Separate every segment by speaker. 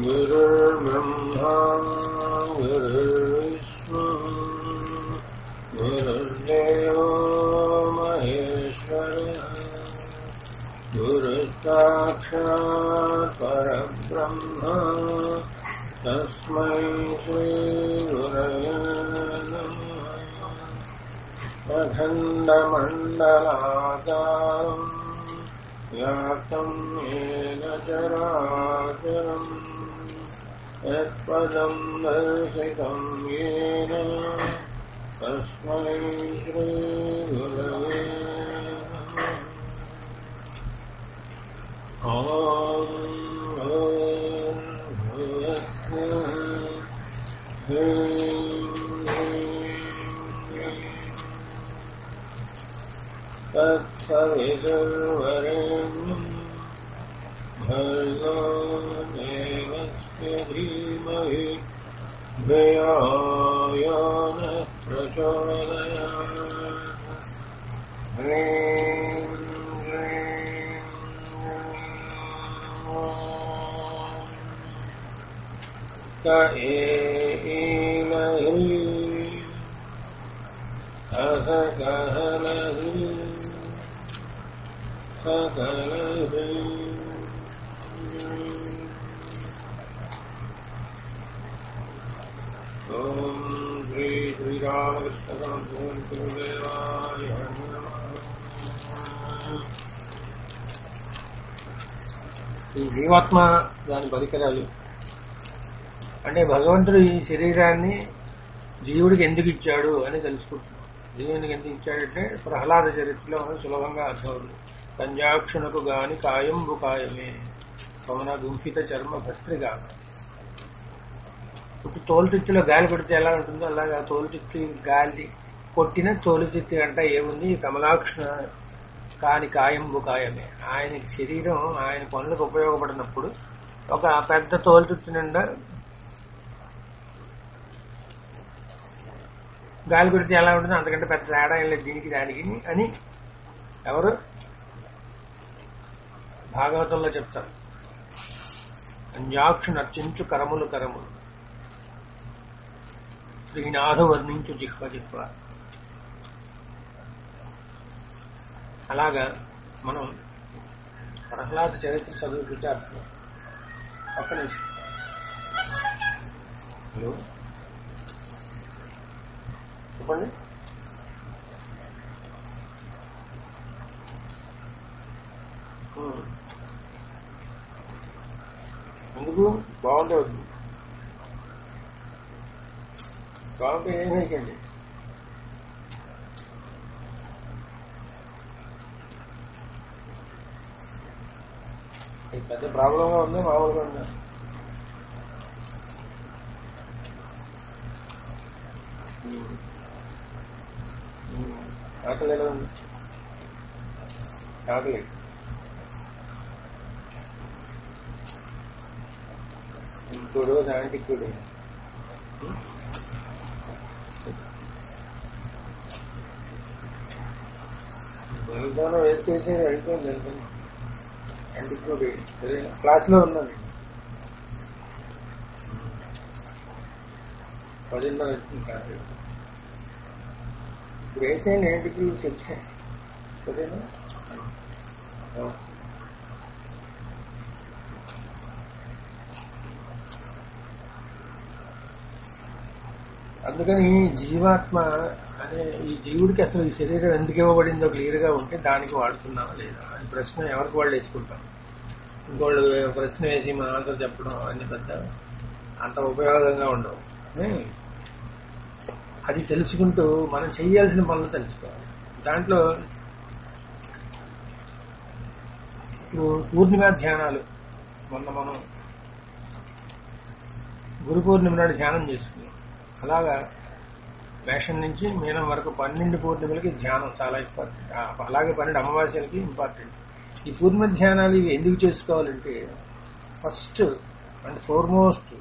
Speaker 1: गुरुर्ब्रह्मा गुरुर्विष्णु गुरुर्देवो महेश्वरः गुरुसाक्षात् परब्रह्म तस्मै श्रीगुरवे नमः अखण्डमण्डलाकारम् व्याप्तम् येन चराचरम् यत्पदम् दर्शितम् येन तस्मै श्रीगुरवे नमः ॐ भूयस्य ह्रीं ह्रीं तत्सवितुर्वरेण्यम् भर्गो देवस्य धीमहि धियो यो नः प्रचोदयात् ह्रीं ह्रीं क एलहि असकहलहि सकलहि ॐ श्री श्रीरामकृष्णदेवाय
Speaker 2: ఈ జీవాత్మ దాని పరికరాలు అంటే భగవంతుడు ఈ శరీరాన్ని జీవుడికి ఎందుకు ఇచ్చాడు అని తెలుసుకుంటున్నాం జీవునికి ఎందుకు ఇచ్చాడంటే ప్రహ్లాద చరిత్రలో సులభంగా అర్థమవుతుంది పంజాక్షునకు గాని కాయంబు కాయమే పవన గుంఫిత చర్మ భస్త్రిగా ఇప్పుడు తోలుతిత్తిలో గాలి కొడితే ఎలా ఉంటుందో అలాగా తోలుతిత్తి గాలి కొట్టిన తోలుతిత్తి అంట ఏముంది కమలాక్షణ కాని కాయంబు కాయమే ఆయన శరీరం ఆయన పనులకు ఉపయోగపడినప్పుడు ఒక పెద్ద తోలుతిత్తి నిండా గాలి కొడితే ఎలా ఉంటుందో అంతకంటే పెద్ద తేడా ఏం లేదు దీనికి దానికి అని ఎవరు భాగవతంలో చెప్తారు అంజాక్షు నర్చించు కరములు కరములు శ్రీనాథు వర్ణించు జిహ్వ జిహ్వ అలాగా మనం ప్రహ్లాద చరిత్ర చదువుకుంటే అర్థం ఒక్క నిమిషం హలో చెప్పండి ఉమ్. ఎందుకు బాగుంటే వద్దు బాగుంటే ఏం వేయకండి ఇది పెద్ద ప్రాబ్లంగా ఉంది మామూలుగా ఉందా ఉమ్. ఉమ్. ఆకలి ఎలా ఉంది ఆకలి ఇంకో రోజు ఆంటీకి కూడా వెళ్తాను వేస్ట్ చేసి వెళ్ళిపోయింది వెళ్తాను ఆంటీకి కూడా క్లాస్లో ఉన్నాను పదిన్నర వచ్చింది కాదు ఇప్పుడు వేసేయండి ఏంటికి చెప్పాను సరేనా ఆ. అందుకని ఈ జీవాత్మ అనే ఈ జీవుడికి అసలు ఈ శరీరం ఎందుకు ఇవ్వబడిందో క్లియర్ గా ఉంటే దానికి వాడుతున్నావా లేదా అని ప్రశ్న ఎవరికి వాళ్ళు వేసుకుంటాం ఇంకోళ్ళు ప్రశ్న వేసి మన ఆన్సర్ చెప్పడం అన్ని పెద్ద అంత ఉపయోగంగా ఉండవు ఏ? అది తెలుసుకుంటూ మనం చేయాల్సిన పనులు తెలుసుకోవాలి దాంట్లో ఇప్పుడు పూర్ణిమ ధ్యానాలు మొన్న మనం గురు పూర్ణిమ నాడు ధ్యానం చేసుకున్నాం అలాగా మేషం నుంచి మీనం వరకు పన్నెండు పూర్ణిమలకి ధ్యానం చాలా ఇంపార్టెంట్ ఆ, అలాగే పన్నెండు అమావాస్యలకి ఇంపార్టెంట్ ఈ పూర్ణిమ ధ్యానాలు ఇవి ఎందుకు చేసుకోవాలంటే ఫస్ట్ అండ్ ఫోర్మోస్ట్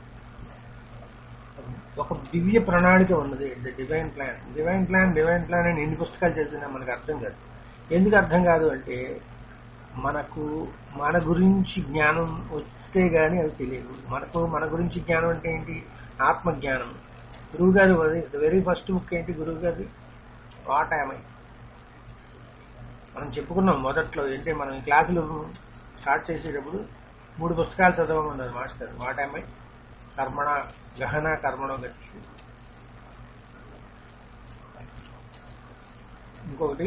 Speaker 2: ఒక దివ్య ప్రణాళిక ఉన్నది the divine plan divine plan divine plan అని ఎన్ని పుస్తకాలు చదివినా మనకు అర్థం కాదు ఎందుకు అర్థం కాదు అంటే మనకు మన గురించి జ్ఞానం వ- తెలిస్తే గాని అవి తెలియదు మనకు మన గురించి జ్ఞానం అంటే ఏంటి ఆత్మ జ్ఞానం గురువు గారు వెరీ ఫస్ట్ బుక్ ఏంటి గురువు గారి వాట్ ఐ మనం చెప్పుకున్నాం మొదట్లో ఏంటి మనం ఈ క్లాసులు స్టార్ట్ చేసేటప్పుడు మూడు పుస్తకాలు చదవమన్నారు మాస్టర్ వాట్ ఐ కర్మణ గహన కర్మణో గట్టి ఇంకొకటి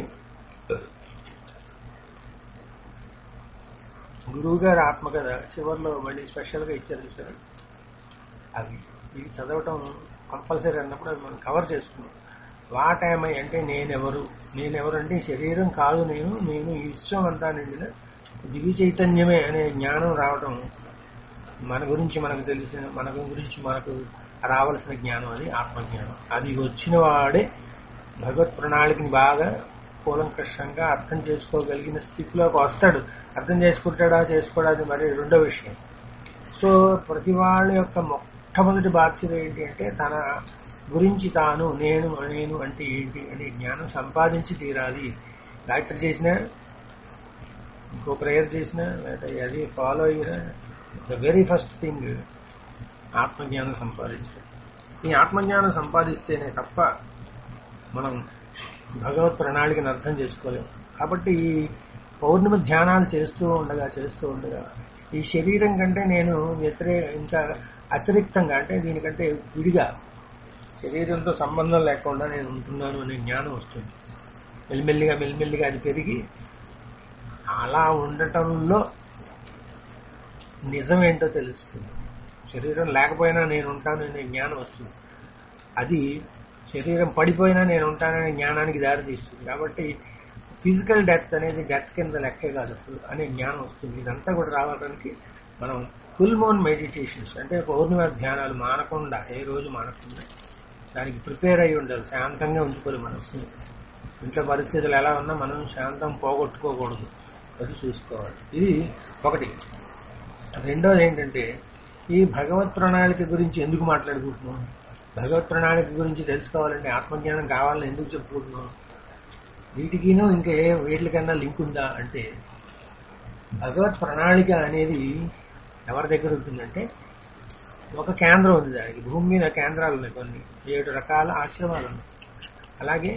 Speaker 2: గురువు గారి ఆత్మకథ చివరిలో మళ్ళీ స్పెషల్గా ఇచ్చారు చూసారు అది ఇది చదవటం కంపల్సరీ అన్నప్పుడు అది మనం కవర్ చేసుకున్నాం వాట్ ఐ అంటే నేనెవరు నేనెవరు అంటే ఈ శరీరం కాదు నేను నేను ఈ విశ్వం అంతా నిండిన దివ్య చైతన్యమే అనే జ్ఞానం రావటం మన గురించి మనకు తెలిసిన మన గురించి మనకు రావలసిన జ్ఞానం అది ఆత్మజ్ఞానం అది వచ్చిన వాడే భగవత్ ప్రణాళికని బాగా కూలంకషంగా అర్థం చేసుకోగలిగిన స్థితిలోకి వస్తాడు అర్థం చేసుకుంటాడా చేసుకోడా అది మరి రెండో విషయం సో ప్రతి వాళ్ళ యొక్క మొట్టమొదటి బాధ్యత ఏంటి అంటే తన గురించి తాను నేను నేను అంటే ఏంటి అనే జ్ఞానం సంపాదించి తీరాలి డాక్టర్ చేసిన ఇంకో ప్రేయర్ చేసిన లేదా అది ఫాలో అయిన ద వెరీ ఫస్ట్ థింగ్ ఆత్మజ్ఞానం సంపాదించడం ఈ ఆత్మజ్ఞానం సంపాదిస్తేనే తప్ప మనం భగవత్ ప్రణాళికను అర్థం చేసుకోలేము కాబట్టి ఈ పౌర్ణమి ధ్యానాలు చేస్తూ ఉండగా చేస్తూ ఉండగా ఈ శరీరం కంటే నేను వ్యతిరే ఇంకా అతిరిక్తంగా అంటే దీనికంటే విడిగా శరీరంతో సంబంధం లేకుండా నేను ఉంటున్నాను అనే జ్ఞానం వస్తుంది మెల్లిమెల్లిగా మెల్లిమెల్లిగా అది పెరిగి అలా ఉండటంలో నిజమేంటో తెలుస్తుంది శరీరం లేకపోయినా నేను ఉంటాను అనే జ్ఞానం వస్తుంది అది శరీరం పడిపోయినా నేను ఉంటాననే జ్ఞానానికి దారి తీస్తుంది కాబట్టి ఫిజికల్ డెత్ అనేది డెత్ కింద లెక్కే కాదు అసలు అనే జ్ఞానం వస్తుంది ఇదంతా కూడా రావడానికి మనం ఫుల్ మోన్ మెడిటేషన్స్ అంటే పౌర్ణిమ ధ్యానాలు మానకుండా ఏ రోజు మానకుండా దానికి ప్రిపేర్ అయి ఉండాలి శాంతంగా ఉంచుకోవాలి మనస్సుని ఇంట్లో పరిస్థితులు ఎలా ఉన్నా మనం శాంతం పోగొట్టుకోకూడదు అది చూసుకోవాలి ఇది ఒకటి రెండోది ఏంటంటే ఈ భగవత్ ప్రణాళిక గురించి ఎందుకు మాట్లాడుకుంటున్నాం భగవత్ ప్రణాళిక గురించి తెలుసుకోవాలంటే ఆత్మజ్ఞానం కావాలని ఎందుకు చెప్పుకుంటున్నాం వీటికినూ ఇంకా ఏ వీటికన్నా లింక్ ఉందా అంటే భగవత్ ప్రణాళిక అనేది ఎవరి దగ్గర ఉంటుందంటే ఒక కేంద్రం ఉంది దానికి భూమి మీద కేంద్రాలు ఉన్నాయి కొన్ని ఏడు రకాల ఆశ్రమాలు ఉన్నాయి అలాగే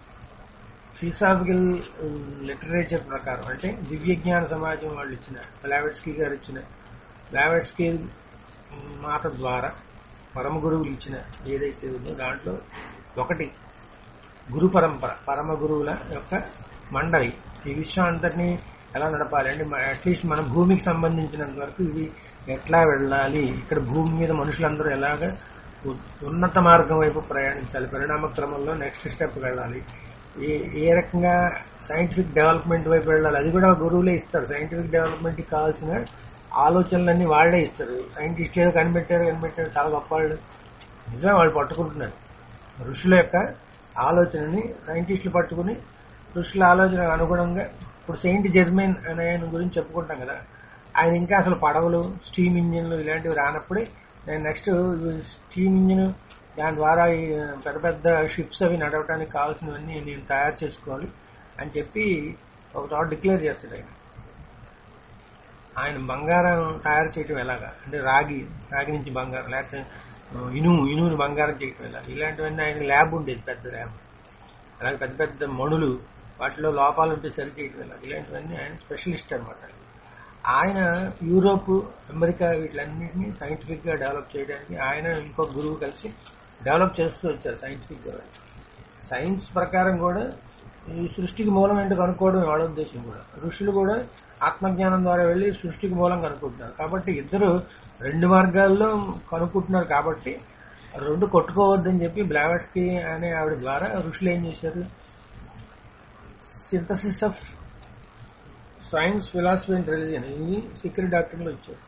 Speaker 2: ఫిలాసాఫికల్ లిటరేచర్ ప్రకారం అంటే దివ్య జ్ఞాన సమాజం వాళ్ళు ఇచ్చిన లావెట్స్కీ గారు ఇచ్చిన లావెట్స్కీ మాత ద్వారా పరమ గురువులు ఇచ్చిన ఏదైతే ఉందో దాంట్లో ఒకటి గురు పరంపర పరమ గురువుల యొక్క మండలి ఈ విషయం అంతటినీ ఎలా నడపాలి అంటే అట్లీస్ట్ మన భూమికి సంబంధించినంత వరకు ఇది ఎట్లా వెళ్ళాలి ఇక్కడ భూమి మీద మనుషులందరూ ఎలాగ ఉ- ఉన్నత మార్గం వైపు ప్రయాణించాలి పరిణామ క్రమంలో నెక్స్ట్ స్టెప్ వెళ్ళాలి ఏ ఏ రకంగా సైంటిఫిక్ డెవలప్మెంట్ వైపు వెళ్ళాలి అది కూడా గురువులే ఇస్తారు సైంటిఫిక్ డెవలప్మెంట్కి కావాల్సిన ఆలోచనలన్నీ వాళ్లే ఇస్తారు సైంటిస్ట్ ఏదో కనిపెట్టారు కనిపెట్టారు చాలా గొప్ప వాళ్ళు నిజమే వాళ్ళు పట్టుకుంటున్నారు ఋషుల యొక్క ఆలోచనని సైంటిస్టులు పట్టుకుని ఋషుల ఆలోచనకు అనుగుణంగా ఇప్పుడు సెయింట్ జెర్మైన్ అనే ఆయన గురించి చెప్పుకుంటాం కదా ఆయన ఇంకా అసలు పడవలు స్టీమ్ ఇంజిన్లు ఇలాంటివి రానప్పుడే నేను నెక్స్ట్ స్టీమ్ ఇంజిన్ దాని ద్వారా ఈ పెద్ద పెద్ద షిప్స్ అవి నడవడానికి కావాల్సినవన్నీ నేను తయారు చేసుకోవాలి అని చెప్పి ఒక చోట డిక్లేర్ చేస్తాడు ఆయన ఆయన బంగారం తయారు చేయటం ఎలాగా అంటే రాగి రాగి నుంచి బంగారం లేకపోతే ఆ, ఇనుము ఇనుముని బంగారం చేయటం ఎలాగా ఇలాంటివన్నీ ఆయన ల్యాబ్ ఉండేది పెద్ద ల్యాబ్ అలాగే పెద్ద పెద్ద మణులు వాటిలో లోపాలు ఉంటే సరి చేయటం ఎలాగా ఇలాంటివన్నీ ఆయన స్పెషలిస్ట్ అనమాట ఆయన యూరోప్ అమెరికా వీటిలన్నింటినీ సైంటిఫిక్ గా డెవలప్ చేయడానికి ఆయన ఇంకో గురువు కలిసి డెవలప్ చేస్తూ వచ్చారు సైంటిఫిక్ గా సైన్స్ ప్రకారం కూడా ఈ సృష్టికి మూలం ఏంటో కనుక్కోవడం వాళ్ళ ఉద్దేశం కూడా ఋషులు కూడా ఆత్మజ్ఞానం ద్వారా వెళ్ళి సృష్టికి మూలం కనుక్కుంటున్నారు కాబట్టి ఇద్దరు రెండు మార్గాల్లో కనుక్కుంటున్నారు కాబట్టి రెండు కొట్టుకోవద్దని చెప్పి బ్లావెట్స్కి అనే ఆవిడ ద్వారా ఋషులు ఏం చేశారు synthesis of science philosophy and religion ఇది సీక్రెట్ డాక్టర్లో ఇచ్చారు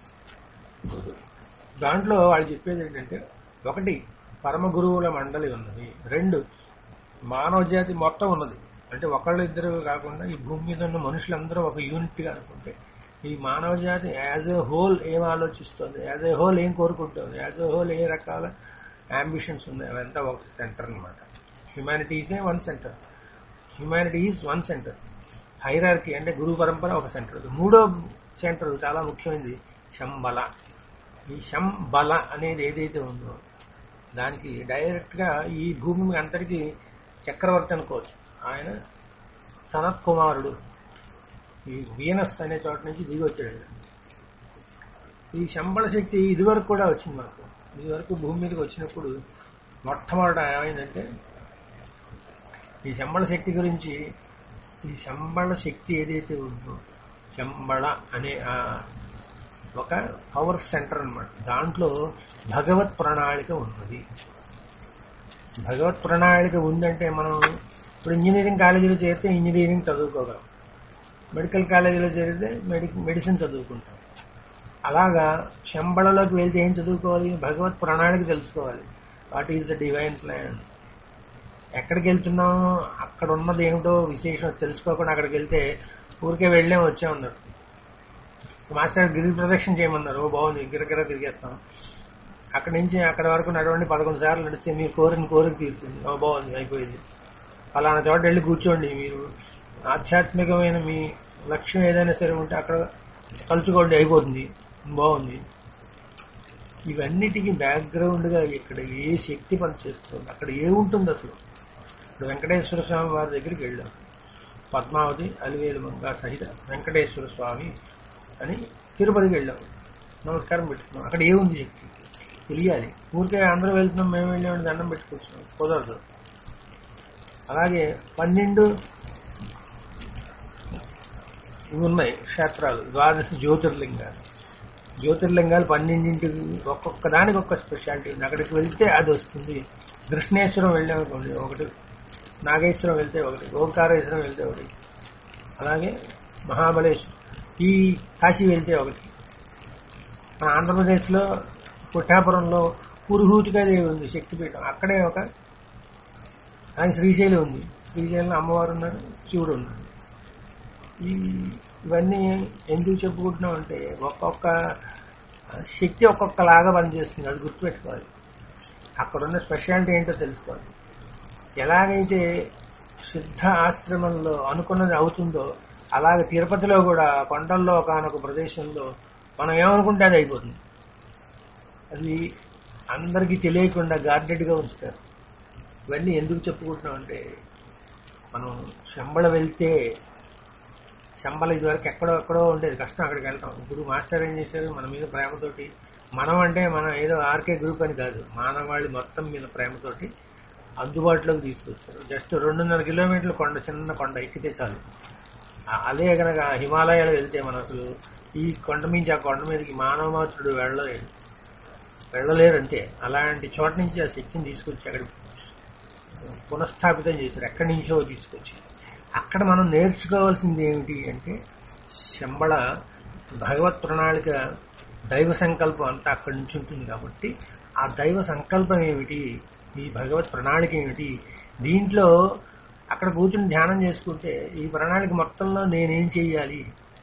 Speaker 2: దాంట్లో వాళ్ళు చెప్పేది ఏంటంటే ఒకటి పరమ గురువుల మండలి ఉన్నది రెండు మానవ జాతి మొత్తం ఉన్నది అంటే ఒకళ్ళు ఇద్దరు కాకుండా ఈ భూమి మీద ఉన్న మనుషులందరూ ఒక యూనిట్ గా అనుకుంటే ఈ మానవ జాతి యాజ్ ఎ హోల్ ఏం ఆలోచిస్తుంది యాజ్ ఎ హోల్ ఏం కోరుకుంటుంది యాజ్ ఎ హోల్ ఏ రకాల అంబిషన్స్ ఉన్నాయి అవంతా ఒక సెంటర్ అనమాట humanity is a one centre humanity is one centre hierarchy అంటే గురు పరంపర ఒక సెంటర్ మూడో సెంటర్ చాలా ముఖ్యమైనది శంబల ఈ శంబల అనేది ఏదైతే ఉందో దానికి డైరెక్ట్ గా ఈ భూమి అంతటికి చక్రవర్తి అనుకోవచ్చు ఆయన సనత్ కుమారుడు ఈ వీనస్ అనే చోట నుంచి దిగి వచ్చాడు ఈ శంబళ శక్తి ఇదివరకు కూడా వచ్చింది మనకు ఇదివరకు భూమి మీదకి వచ్చినప్పుడు మొట్టమొదట ఏమైందంటే ఈ శంబళ శక్తి గురించి ఈ శంబళ శక్తి ఏదైతే ఉందో శంబళ అనే ఆ ఒక పవర్ సెంటర్ అన్నమాట దాంట్లో భగవత్ ప్రణాళిక ఉన్నది భగవత్ ప్రణాళిక ఉందంటే మనం ఇప్పుడు ఇంజనీరింగ్ కాలేజీలో చేరితే ఇంజనీరింగ్ చదువుకోగలం మెడికల్ కాలేజీలో చేరితే మెడి మెడిసిన్ చదువుకుంటాం అలాగా శంబళలోకి వెళ్తే ఏం చదువుకోవాలి భగవత్ ప్రణాళిక తెలుసుకోవాలి what is the divine plan ఎక్కడికి వెళ్తున్నామో అక్కడ ఉన్నది ఏమిటో విశేషం తెలుసుకోకుండా అక్కడికి వెళ్తే ఊరికే వెళ్ళాం వచ్చామన్నారు మాస్టర్ గిరి ప్రదక్షిణ చేయమన్నారు ఓ బాగుంది గిరగిర తిరిగేస్తాం అక్కడి నుంచి అక్కడ వరకు నడవండి పదకొండు సార్లు నడిస్తే మీరు కోరిన కోరిక తీరుతుంది ఓ బాగుంది అయిపోయింది ఫలానా చోట వెళ్ళి కూర్చోండి మీరు ఆధ్యాత్మికమైన మీ లక్ష్యం ఏదైనా సరే ఉంటే అక్కడ కలుచుకోండి అయిపోతుంది బాగుంది ఇవన్నిటికీ బ్యాక్గ్రౌండ్ గా ఇక్కడ ఏ శక్తి పనిచేస్తుంది అక్కడ ఏముంటుంది అసలు ఇప్పుడు వెంకటేశ్వర స్వామి వారి దగ్గరికి వెళ్ళాం పద్మావతి అలివేలు మంగ సహిత వెంకటేశ్వర స్వామి అని తిరుపతికి వెళ్ళాం నమస్కారం పెట్టుకున్నాం అక్కడ ఏముంది శక్తి తెలియాలి ఊరికే అందరూ వెళ్తున్నాం మేము వెళ్ళామని దండం పెట్టుకొచ్చాం కుదరదు అలాగే పన్నెండు ఇవి ఉన్నాయి క్షేత్రాలు ద్వాదశ జ్యోతిర్లింగాలు జ్యోతిర్లింగాలు పన్నెండింటికి ఒక్కొక్క దానికి ఒక్క స్పెషాలిటీ ఉంది అక్కడికి వెళ్తే అది వస్తుంది కృష్ణేశ్వరం వెళ్ళామనుకోండి ఒకటి నాగేశ్వరం వెళ్తే ఒకటి ఓంకారేశ్వరం వెళ్తే ఒకటి అలాగే మహాబలేశ్వరం ఈ కాశీ వెళ్తే ఒకటి మన ఆంధ్రప్రదేశ్లో పుట్టాపురంలో పురుహూతిగా దేవి ఉంది శక్తిపీఠం అక్కడే ఒక ఆయన శ్రీశైలం ఉంది శ్రీశైలంలో అమ్మవారు ఉన్నారు శివుడు ఉన్నాడు ఈ ఇవన్నీ ఎందుకు చెప్పుకుంటున్నాం అంటే ఒక్కొక్క శక్తి ఒక్కొక్కలాగా పనిచేస్తుంది అది గుర్తుపెట్టుకోవాలి అక్కడ ఉన్న స్పెషాలిటీ ఏంటో తెలుసుకోవాలి ఎలాగైతే సిద్ధ ఆశ్రమంలో అనుకున్నది అవుతుందో అలాగే తిరుపతిలో కూడా కొండల్లో ఒకనొక ప్రదేశంలో మనం ఏమనుకుంటే అది అయిపోతుంది అది అందరికీ తెలియకుండా గార్డెడ్గా ఉంచుతారు ఇవన్నీ ఎందుకు చెప్పుకుంటున్నాం అంటే మనం శంబళ వెళ్తే శంబళ ఇదివరకు ఎక్కడో ఎక్కడో ఉండేది కష్టం అక్కడికి వెళ్తాం ఇప్పుడు మాస్టర్ ఏం చేశారు మన మీద ప్రేమతోటి మనం అంటే మనం ఏదో ఆర్కే గ్రూప్ అని కాదు మానవాళి మొత్తం మీద ప్రేమతోటి అందుబాటులోకి తీసుకొచ్చారు జస్ట్ రెండున్నర కిలోమీటర్ల కొండ చిన్న కొండ ఎక్కితే చాలు ఆ- అదే కనుక హిమాలయాలు వెళ్తే మనం అసలు ఈ కొండ నుంచి ఆ కొండ మీదకి మానవ మాత్రుడు వెళ్ళలేడు వెళ్ళలేరు అంతే అలాంటి చోట నుంచి ఆ శక్తిని తీసుకొచ్చి అక్కడ పునఃస్థాపితం చేశారు ఎక్కడి నుంచో తీసుకొచ్చి అక్కడ మనం నేర్చుకోవాల్సింది ఏమిటి అంటే శంబళ భగవత్ ప్రణాళిక దైవ సంకల్పం అంతా అక్కడి నుంచి ఉంటుంది కాబట్టి ఆ దైవ సంకల్పం ఏమిటి ఈ భగవత్ ప్రణాళిక ఏమిటి దీంట్లో అక్కడ కూర్చుని ధ్యానం చేసుకుంటే ఈ ప్రణాళిక మొత్తంలో నేనేం చెయ్యాలి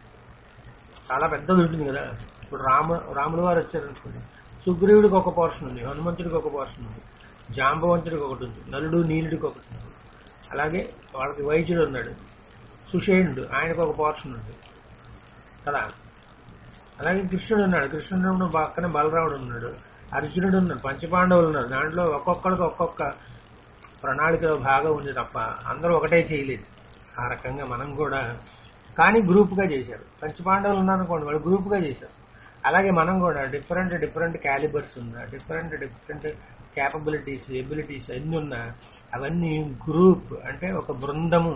Speaker 2: చాలా పెద్దది ఉంటుంది కదా ఇప్పుడు రామ రాముల వారు వచ్చారనుకోండి సుగ్రీవుడికి ఒక పోర్షన్ ఉంది హనుమంతుడికి ఒక పోర్షన్ ఉంది జాంబవంతుడికి ఒకటి ఉంది నలుడు నీలుడికి ఒకటి ఉంది అలాగే వాళ్ళకి వైద్యుడు ఉన్నాడు సుషేణుడు ఆయనకు ఒక పోర్షన్ ఉంది కదా అలాగే కృష్ణుడు ఉన్నాడు కృష్ణుడు పక్కన బలరాముడు ఉన్నాడు అర్జునుడు ఉన్నాడు పంచపాండవులు ఉన్నారు దాంట్లో ఒక్కొక్కరికి ఒక్కొక్క ప్రణాళికలో భాగం ఉంది తప్ప అందరూ ఒకటే చేయలేదు ఆ రకంగా మనం కూడా కానీ గ్రూప్గా చేశారు పంచపాండవులు ఉన్నారనుకోండి వాళ్ళు గ్రూప్గా చేశారు అలాగే మనం కూడా డిఫరెంట్ డిఫరెంట్ క్యాలిబర్స్ ఉన్నా డిఫరెంట్ డిఫరెంట్ క్యాపబిలిటీస్ ఎబిలిటీస్ అన్ని ఉన్నా అవన్నీ గ్రూప్ అంటే ఒక బృందము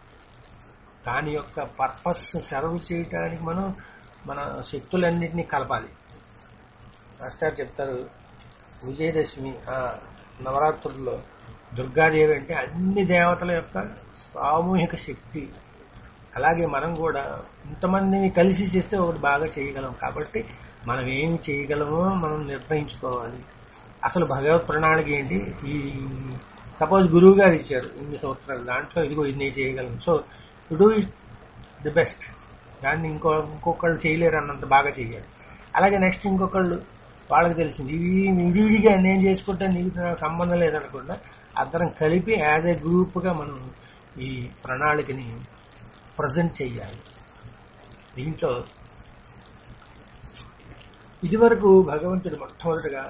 Speaker 2: దాని యొక్క పర్పస్ సర్వ్ చేయడానికి మనం మన శక్తులన్నింటినీ కలపాలి మాస్టర్ చెప్తారు విజయదశమి ఆ నవరాత్రుల్లో దుర్గాదేవి అంటే అన్ని దేవతల యొక్క సామూహిక శక్తి అలాగే మనం కూడా ఇంతమందిని కలిసి చేస్తే ఒకటి బాగా చేయగలం కాబట్టి మనం ఏమి చేయగలమో మనం నిర్ణయించుకోవాలి అసలు భగవత్ ప్రణాళిక ఏంటి ఈ సపోజ్ గురువు గారు ఇచ్చారు ఇన్ని సంవత్సరాలు దాంట్లో ఇదిగో ఇన్ని చేయగలం so to do it the best దాన్ని ఇంకో ఇంకొకళ్ళు చేయలేరు అన్నంత బాగా చేయాలి అలాగే నెక్స్ట్ ఇంకొకళ్ళు వాళ్ళకి తెలిసింది ఇవి విడివిడిగా నేను చేసుకుంటే నీకు నాకు సంబంధం లేదనకుండా అందరం కలిపి యాజ్ ఏ గ్రూప్గా మనం ఈ ప్రణాళికని ప్రజెంట్ చేయాలి దీంట్లో ఇదివరకు భగవంతుడు మొట్టమొదటిగా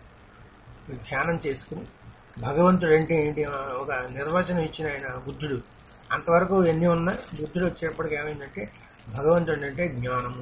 Speaker 2: ధ్యానం చేసుకుని భగవంతుడు అంటే ఏంటి ఒక నిర్వచనం ఇచ్చిన ఆయన బుద్ధుడు అంతవరకు ఎన్ని ఉన్నా బుద్ధుడు వచ్చేప్పటికి ఏమైందంటే భగవంతుడు అంటే జ్ఞానము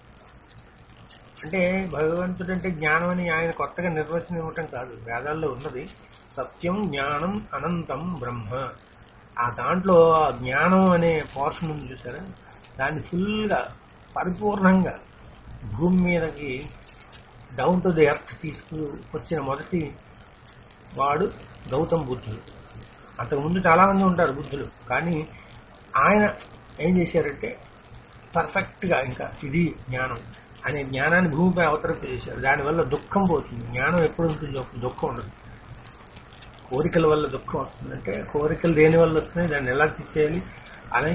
Speaker 2: అంటే భగవంతుడు అంటే జ్ఞానం అని ఆయన కొత్తగా నిర్వచనం ఇవ్వటం కాదు వేదాల్లో ఉన్నది సత్యం జ్ఞానం అనంతం బ్రహ్మ ఆ దాంట్లో ఆ జ్ఞానం అనే పోర్షన్ ఉంది చూసారా దాన్ని ఫుల్గా పరిపూర్ణంగా భూమి మీదకి డౌన్ టు ది ఎర్త్ తీసుకు వచ్చిన మొదటి వాడు గౌతమ్ బుద్ధుడు అంతకుముందు చాలా మంది ఉంటారు బుద్ధులు కానీ ఆయన ఏం చేశారంటే పర్ఫెక్ట్ గా ఇంకా ఇది జ్ఞానం అనే జ్ఞానాన్ని భూమిపై అవతరింప చేశారు దానివల్ల దుఃఖం పోతుంది జ్ఞానం ఎప్పుడు ఉంటుందో అప్పుడు దుఃఖం ఉండదు కోరికల వల్ల దుఃఖం వస్తుందంటే కోరికలు దేని వల్ల వస్తున్నాయి దాన్ని ఎలా తీసేయాలి అలా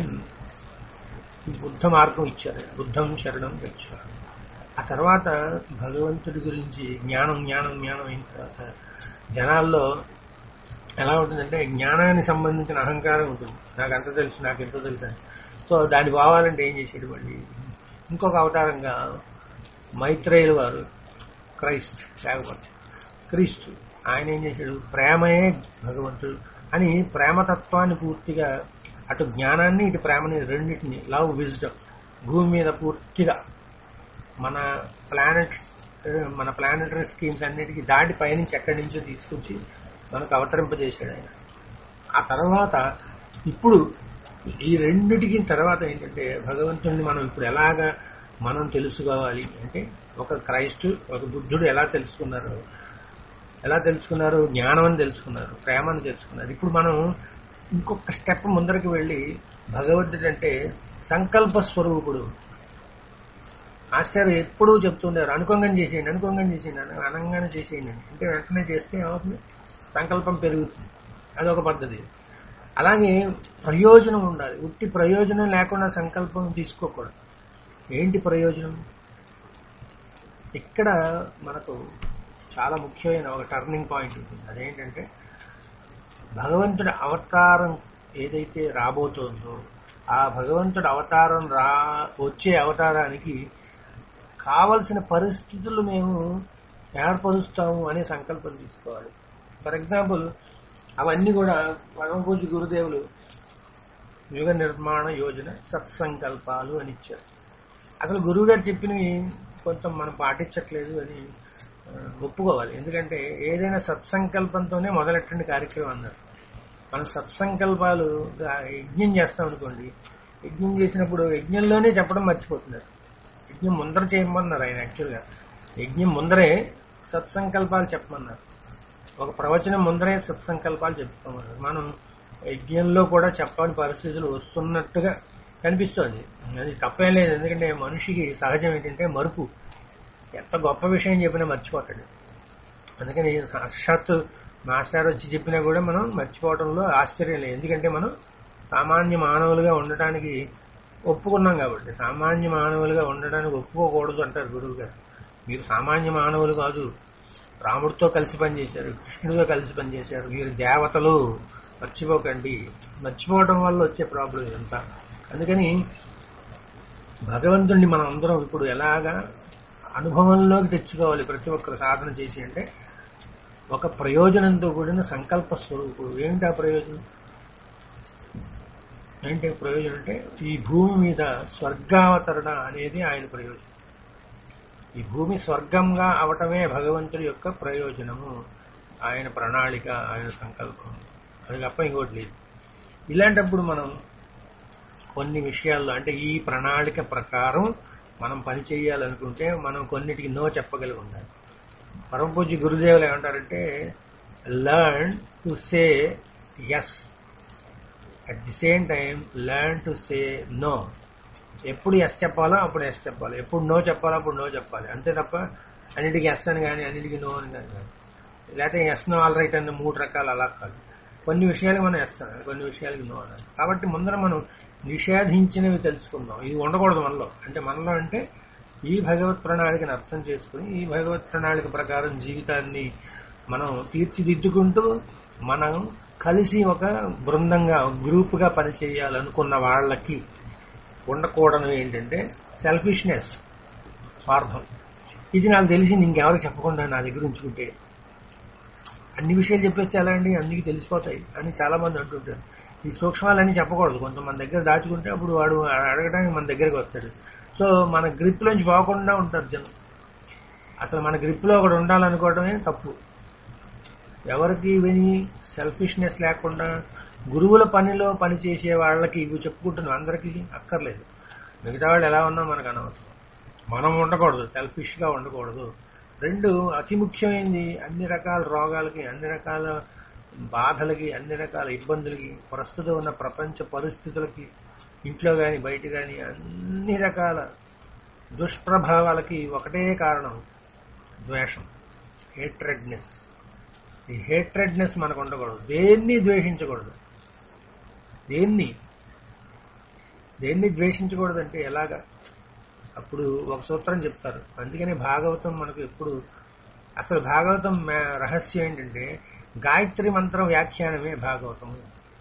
Speaker 2: ఈ బుద్ధ మార్గం ఇచ్చారు బుద్ధం శరణం వచ్చారు ఆ తర్వాత భగవంతుడి గురించి జ్ఞానం జ్ఞానం జ్ఞానం అయిన తర్వాత జనాల్లో ఎలా ఉంటుందంటే జ్ఞానానికి సంబంధించిన అహంకారం ఉంటుంది నాకు అంత తెలుసు నాకు ఎంత తెలుసు అని సో దాన్ని పోవాలంటే ఏం చేసాడు మళ్ళీ ఇంకొక అవతారంగా మైత్రేయులు వారు క్రైస్ట్ లేకపోతే క్రీస్తు ఆయన ఏం చేశాడు ప్రేమయే భగవంతుడు అని ప్రేమతత్వాన్ని పూర్తిగా అటు జ్ఞానాన్ని ఇటు ప్రేమని రెండింటిని లవ్ విజ్డమ్ భూమి మీద పూర్తిగా మన ప్లానెట్స్ మన ప్లానెటరీ స్కీమ్స్ అన్నిటికీ దాటి పైనుంచి ఎక్కడి నుంచో తీసుకొచ్చి మనకు అవతరింపజేశాడు ఆయన ఆ తర్వాత ఇప్పుడు ఈ రెండిటికి తర్వాత ఏంటంటే భగవంతుడిని మనం ఇప్పుడు ఎలాగా మనం తెలుసుకోవాలి అంటే ఒక క్రైస్తు ఒక బుద్ధుడు ఎలా తెలుసుకున్నారు ఎలా తెలుసుకున్నారు జ్ఞానం అని తెలుసుకున్నారు ప్రేమని తెలుసుకున్నారు ఇప్పుడు మనం ఇంకొక స్టెప్ ముందరికి వెళ్ళి భగవంతుడు అంటే సంకల్ప స్వరూపుడు మాస్టర్ ఎప్పుడూ చెప్తుండారు అనుకోంగం చేసేయండి అనుకోంగం చేసేయండి అన- అనంగానే చేసేయండి అని. అంటే వెంటనే చేస్తే ఏమవుతుంది సంకల్పం పెరుగుతుంది అదొక పద్ధతి అలాగే ప్రయోజనం ఉండాలి ఉట్టి ప్రయోజనం లేకుండా సంకల్పం తీసుకోకూడదు ఏంటి ప్రయోజనం ఇక్కడ మనకు చాలా ముఖ్యమైన ఒక టర్నింగ్ పాయింట్ ఉంటుంది అదేంటంటే భగవంతుడి అవతారం ఏదైతే రాబోతోందో ఆ భగవంతుడి అవతారం రా వచ్చే అవతారానికి కావలసిన పరిస్థితులు మేము ఏర్పరుస్తాము అనే సంకల్పం తీసుకోవాలి ఫర్ ఎగ్జాంపుల్ అవన్నీ కూడా పరమపూజ గురుదేవులు యుగ నిర్మాణ యోజన సత్సంకల్పాలు అని ఇచ్చారు అసలు గురువు గారు చెప్పినవి కొంచెం మనం పాటించట్లేదు అని ఆ, ఒప్పుకోవాలి ఎందుకంటే ఏదైనా సత్సంకల్పంతోనే మొదలెట్టండి కార్యక్రమం అన్నారు మనం సత్సంకల్పాలు ఆ, యజ్ఞం చేస్తాం అనుకోండి యజ్ఞం చేసినప్పుడు యజ్ఞంలోనే చెప్పడం మర్చిపోతున్నారు యజ్ఞం ముందర చేయమన్నారు ఆయన యాక్చువల్గా యజ్ఞం ముందరే సత్సంకల్పాలు చెప్పమన్నారు ఒక ప్రవచనం ముందరే సత్సంకల్పాలు చెప్పుకోమన్నారు మనం యజ్ఞంలో కూడా చెప్పని పరిస్థితులు వస్తున్నట్టుగా కనిపిస్తోంది అది తప్పేం లేదు ఎందుకంటే మనిషికి సహజం ఏంటంటే మరుపు ఎంత గొప్ప విషయం చెప్పినా మర్చిపోతాడు అందుకని సాక్షాత్తు మాస్టర్ వచ్చి చెప్పినా కూడా మనం మర్చిపోవడంలో ఆశ్చర్యం లేదు ఎందుకంటే మనం సామాన్య మానవులుగా ఉండటానికి ఒప్పుకున్నాం కాబట్టి సామాన్య మానవులుగా ఉండడానికి ఒప్పుకోకూడదు అంటారు గురువు గారు మీరు సామాన్య మానవులు కాదు రాముడితో కలిసి పనిచేశారు కృష్ణుడితో కలిసి పనిచేశారు మీరు దేవతలు మర్చిపోకండి మర్చిపోవడం వల్ల వచ్చే ప్రాబ్లం ఇదంతా అందుకని భగవంతుడిని మనం అందరం ఇప్పుడు ఎలాగా అనుభవంలోకి తెచ్చుకోవాలి ప్రతి ఒక్కరు సాధన చేసి అంటే ఒక ప్రయోజనంతో కూడిన సంకల్ప స్వరూపుడు ఏంటి ఆ ప్రయోజనం ఏంటి ఆ ప్రయోజనం అంటే ఈ భూమి మీద స్వర్గావతరణ అనేది ఆయన ప్రయోజనం ఈ భూమి స్వర్గంగా అవటమే భగవంతుడి యొక్క ప్రయోజనము ఆయన ప్రణాళిక ఆయన సంకల్పం అది తప్ప ఇంకోటి లేదు ఇలాంటప్పుడు మనం కొన్ని విషయాల్లో అంటే ఈ ప్రణాళిక ప్రకారం మనం పని చేయాలనుకుంటే మనం కొన్నిటికి నో చెప్పగలిగి ఉండాలి పరమపూజ్య గురుదేవులు ఏమంటారంటే learn to say yes at the same time learn to say no ఎప్పుడు ఎస్ చెప్పాలో అప్పుడు ఎస్ చెప్పాలి ఎప్పుడు నో చెప్పాలో అప్పుడు నో చెప్పాలి అంతే తప్ప అన్నిటికీ ఎస్ అని కానీ అన్నిటికీ నో అని కానీ కాదు. లేకపోతే ఎస్ నో ఆల్ రైట్ అన్న మూడు రకాలు అలా కాదు కొన్ని విషయాలకు మనం ఎస్ అనాలి కొన్ని విషయాలకి నో అనాలి కాబట్టి ముందర మనం నిషేధించినవి తెలుసుకుందాం ఇది ఉండకూడదు మనలో అంటే మనలో అంటే ఈ భగవత్ ప్రణాళికను అర్థం చేసుకుని ఈ భగవత్ ప్రణాళిక ప్రకారం జీవితాన్ని మనం తీర్చిదిద్దుకుంటూ మనం కలిసి ఒక బృందంగా గ్రూప్ గా పనిచేయాలనుకున్న వాళ్ళకి ఉండకూడదు ఏంటంటే సెల్ఫిష్నెస్ స్వార్థం ఇది నాకు తెలిసింది ఇంకెవరికి చెప్పకుండా నా దగ్గర ఉంచుకుంటే అన్ని విషయాలు చెప్పేస్తే ఎలా అండి అన్నికి తెలిసిపోతాయి అని చాలా మంది అంటుంటారు ఈ సూక్ష్మాలన్నీ చెప్పకూడదు కొంతమంది దగ్గర దాచుకుంటే అప్పుడు వాడు అడగడానికి మన దగ్గరికి వస్తాడు సో మన గ్రిప్ లోంచి పోకుండా ఉంటారు జనం అసలు మన గ్రిప్ లో ఒకడు ఉండాలనుకోవడమే తప్పు ఎవరికి విని సెల్ఫిష్నెస్ లేకుండా గురువుల పనిలో పని చేసే వాళ్ళకి ఇవి చెప్పుకుంటున్నాం అందరికీ అక్కర్లేదు మిగతా వాళ్ళు ఎలా ఉన్నా మనకు అనవసరం మనం ఉండకూడదు సెల్ఫిష్ గా ఉండకూడదు రెండు అతి ముఖ్యమైనది అన్ని రకాల రోగాలకి అన్ని రకాల బాధలకి అన్ని రకాల ఇబ్బందులకి ప్రస్తుతం ఉన్న ప్రపంచ పరిస్థితులకి ఇంట్లో గాని బయట గాని అన్ని రకాల దుష్ప్రభావాలకి ఒకటే కారణం ద్వేషం హేట్రెడ్నెస్ ఈ హేట్రెడ్నెస్ మనకు ఉండకూడదు దేన్ని ద్వేషించకూడదు దేన్ని దేన్ని ద్వేషించకూడదంటే ఎలాగా అప్పుడు ఒక సూత్రం చెప్తారు అందుకని భాగవతం మనకు ఎప్పుడు అసలు భాగవతం మే- రహస్యం ఏంటంటే గాయత్రి మంత్రం వ్యాఖ్యానమే భాగవతము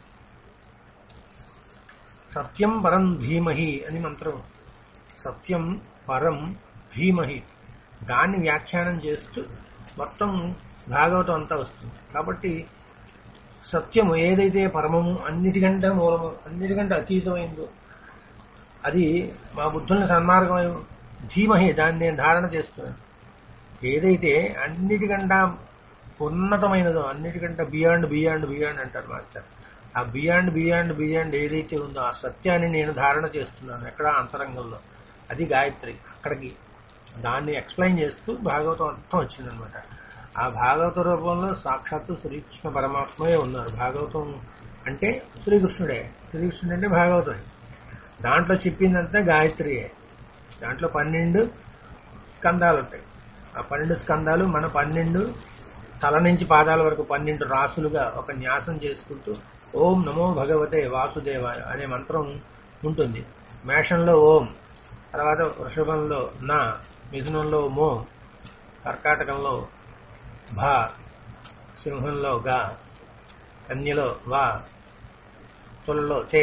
Speaker 2: సత్యం పరం ధీమహి అని మంత్రం సత్యం పరం ధీమహి దాన్ని వ్యాఖ్యానం చేస్తూ మొత్తం భాగవతం అంతా వస్తుంది కాబట్టి సత్యము ఏదైతే పరమము అన్నిటికంటే మూలము అన్నిటికంటే అతీతమైందో అది మా బుద్ధుల్ని సన్మార్గమై ధీమహి దాన్ని నేను ధారణ చేస్తున్నాను ఏదైతే అన్నిటికంటే ఉన్నతమైనదో అన్నిటికంటే బియాండ్ బియాండ్ బియాండ్ అంటారు మాస్టర్ ఆ బియాండ్ బియాండ్ బియాండ్ ఏదైతే ఉందో ఆ సత్యాన్ని నేను ధారణ చేస్తున్నాను ఎక్కడ అంతరంగంలో అది గాయత్రి అక్కడికి దాన్ని ఎక్స్ప్లెయిన్ చేస్తూ భాగవతం అర్థం వచ్చిందనమాట ఆ భాగవత రూపంలో సాక్షాత్తు శ్రీకృష్ణ పరమాత్మయే ఉన్నారు భాగవతం అంటే శ్రీకృష్ణుడే శ్రీకృష్ణుడు అంటే భాగవతమే దాంట్లో చెప్పిందంతా గాయత్రియే దాంట్లో పన్నెండు స్కందాలు ఉంటాయి ఆ పన్నెండు స్కందాలు మన పన్నెండు తల నుంచి పాదాల వరకు పన్నెండు రాసులుగా ఒక న్యాసం చేసుకుంటూ ఓం నమో భగవతే వాసుదేవాయ అనే మంత్రం ఉంటుంది మేషంలో ఓం తర్వాత వృషభంలో నా మిథునంలో మో కర్కాటకంలో భా సింహంలో గా కన్యలో వా తులలో చే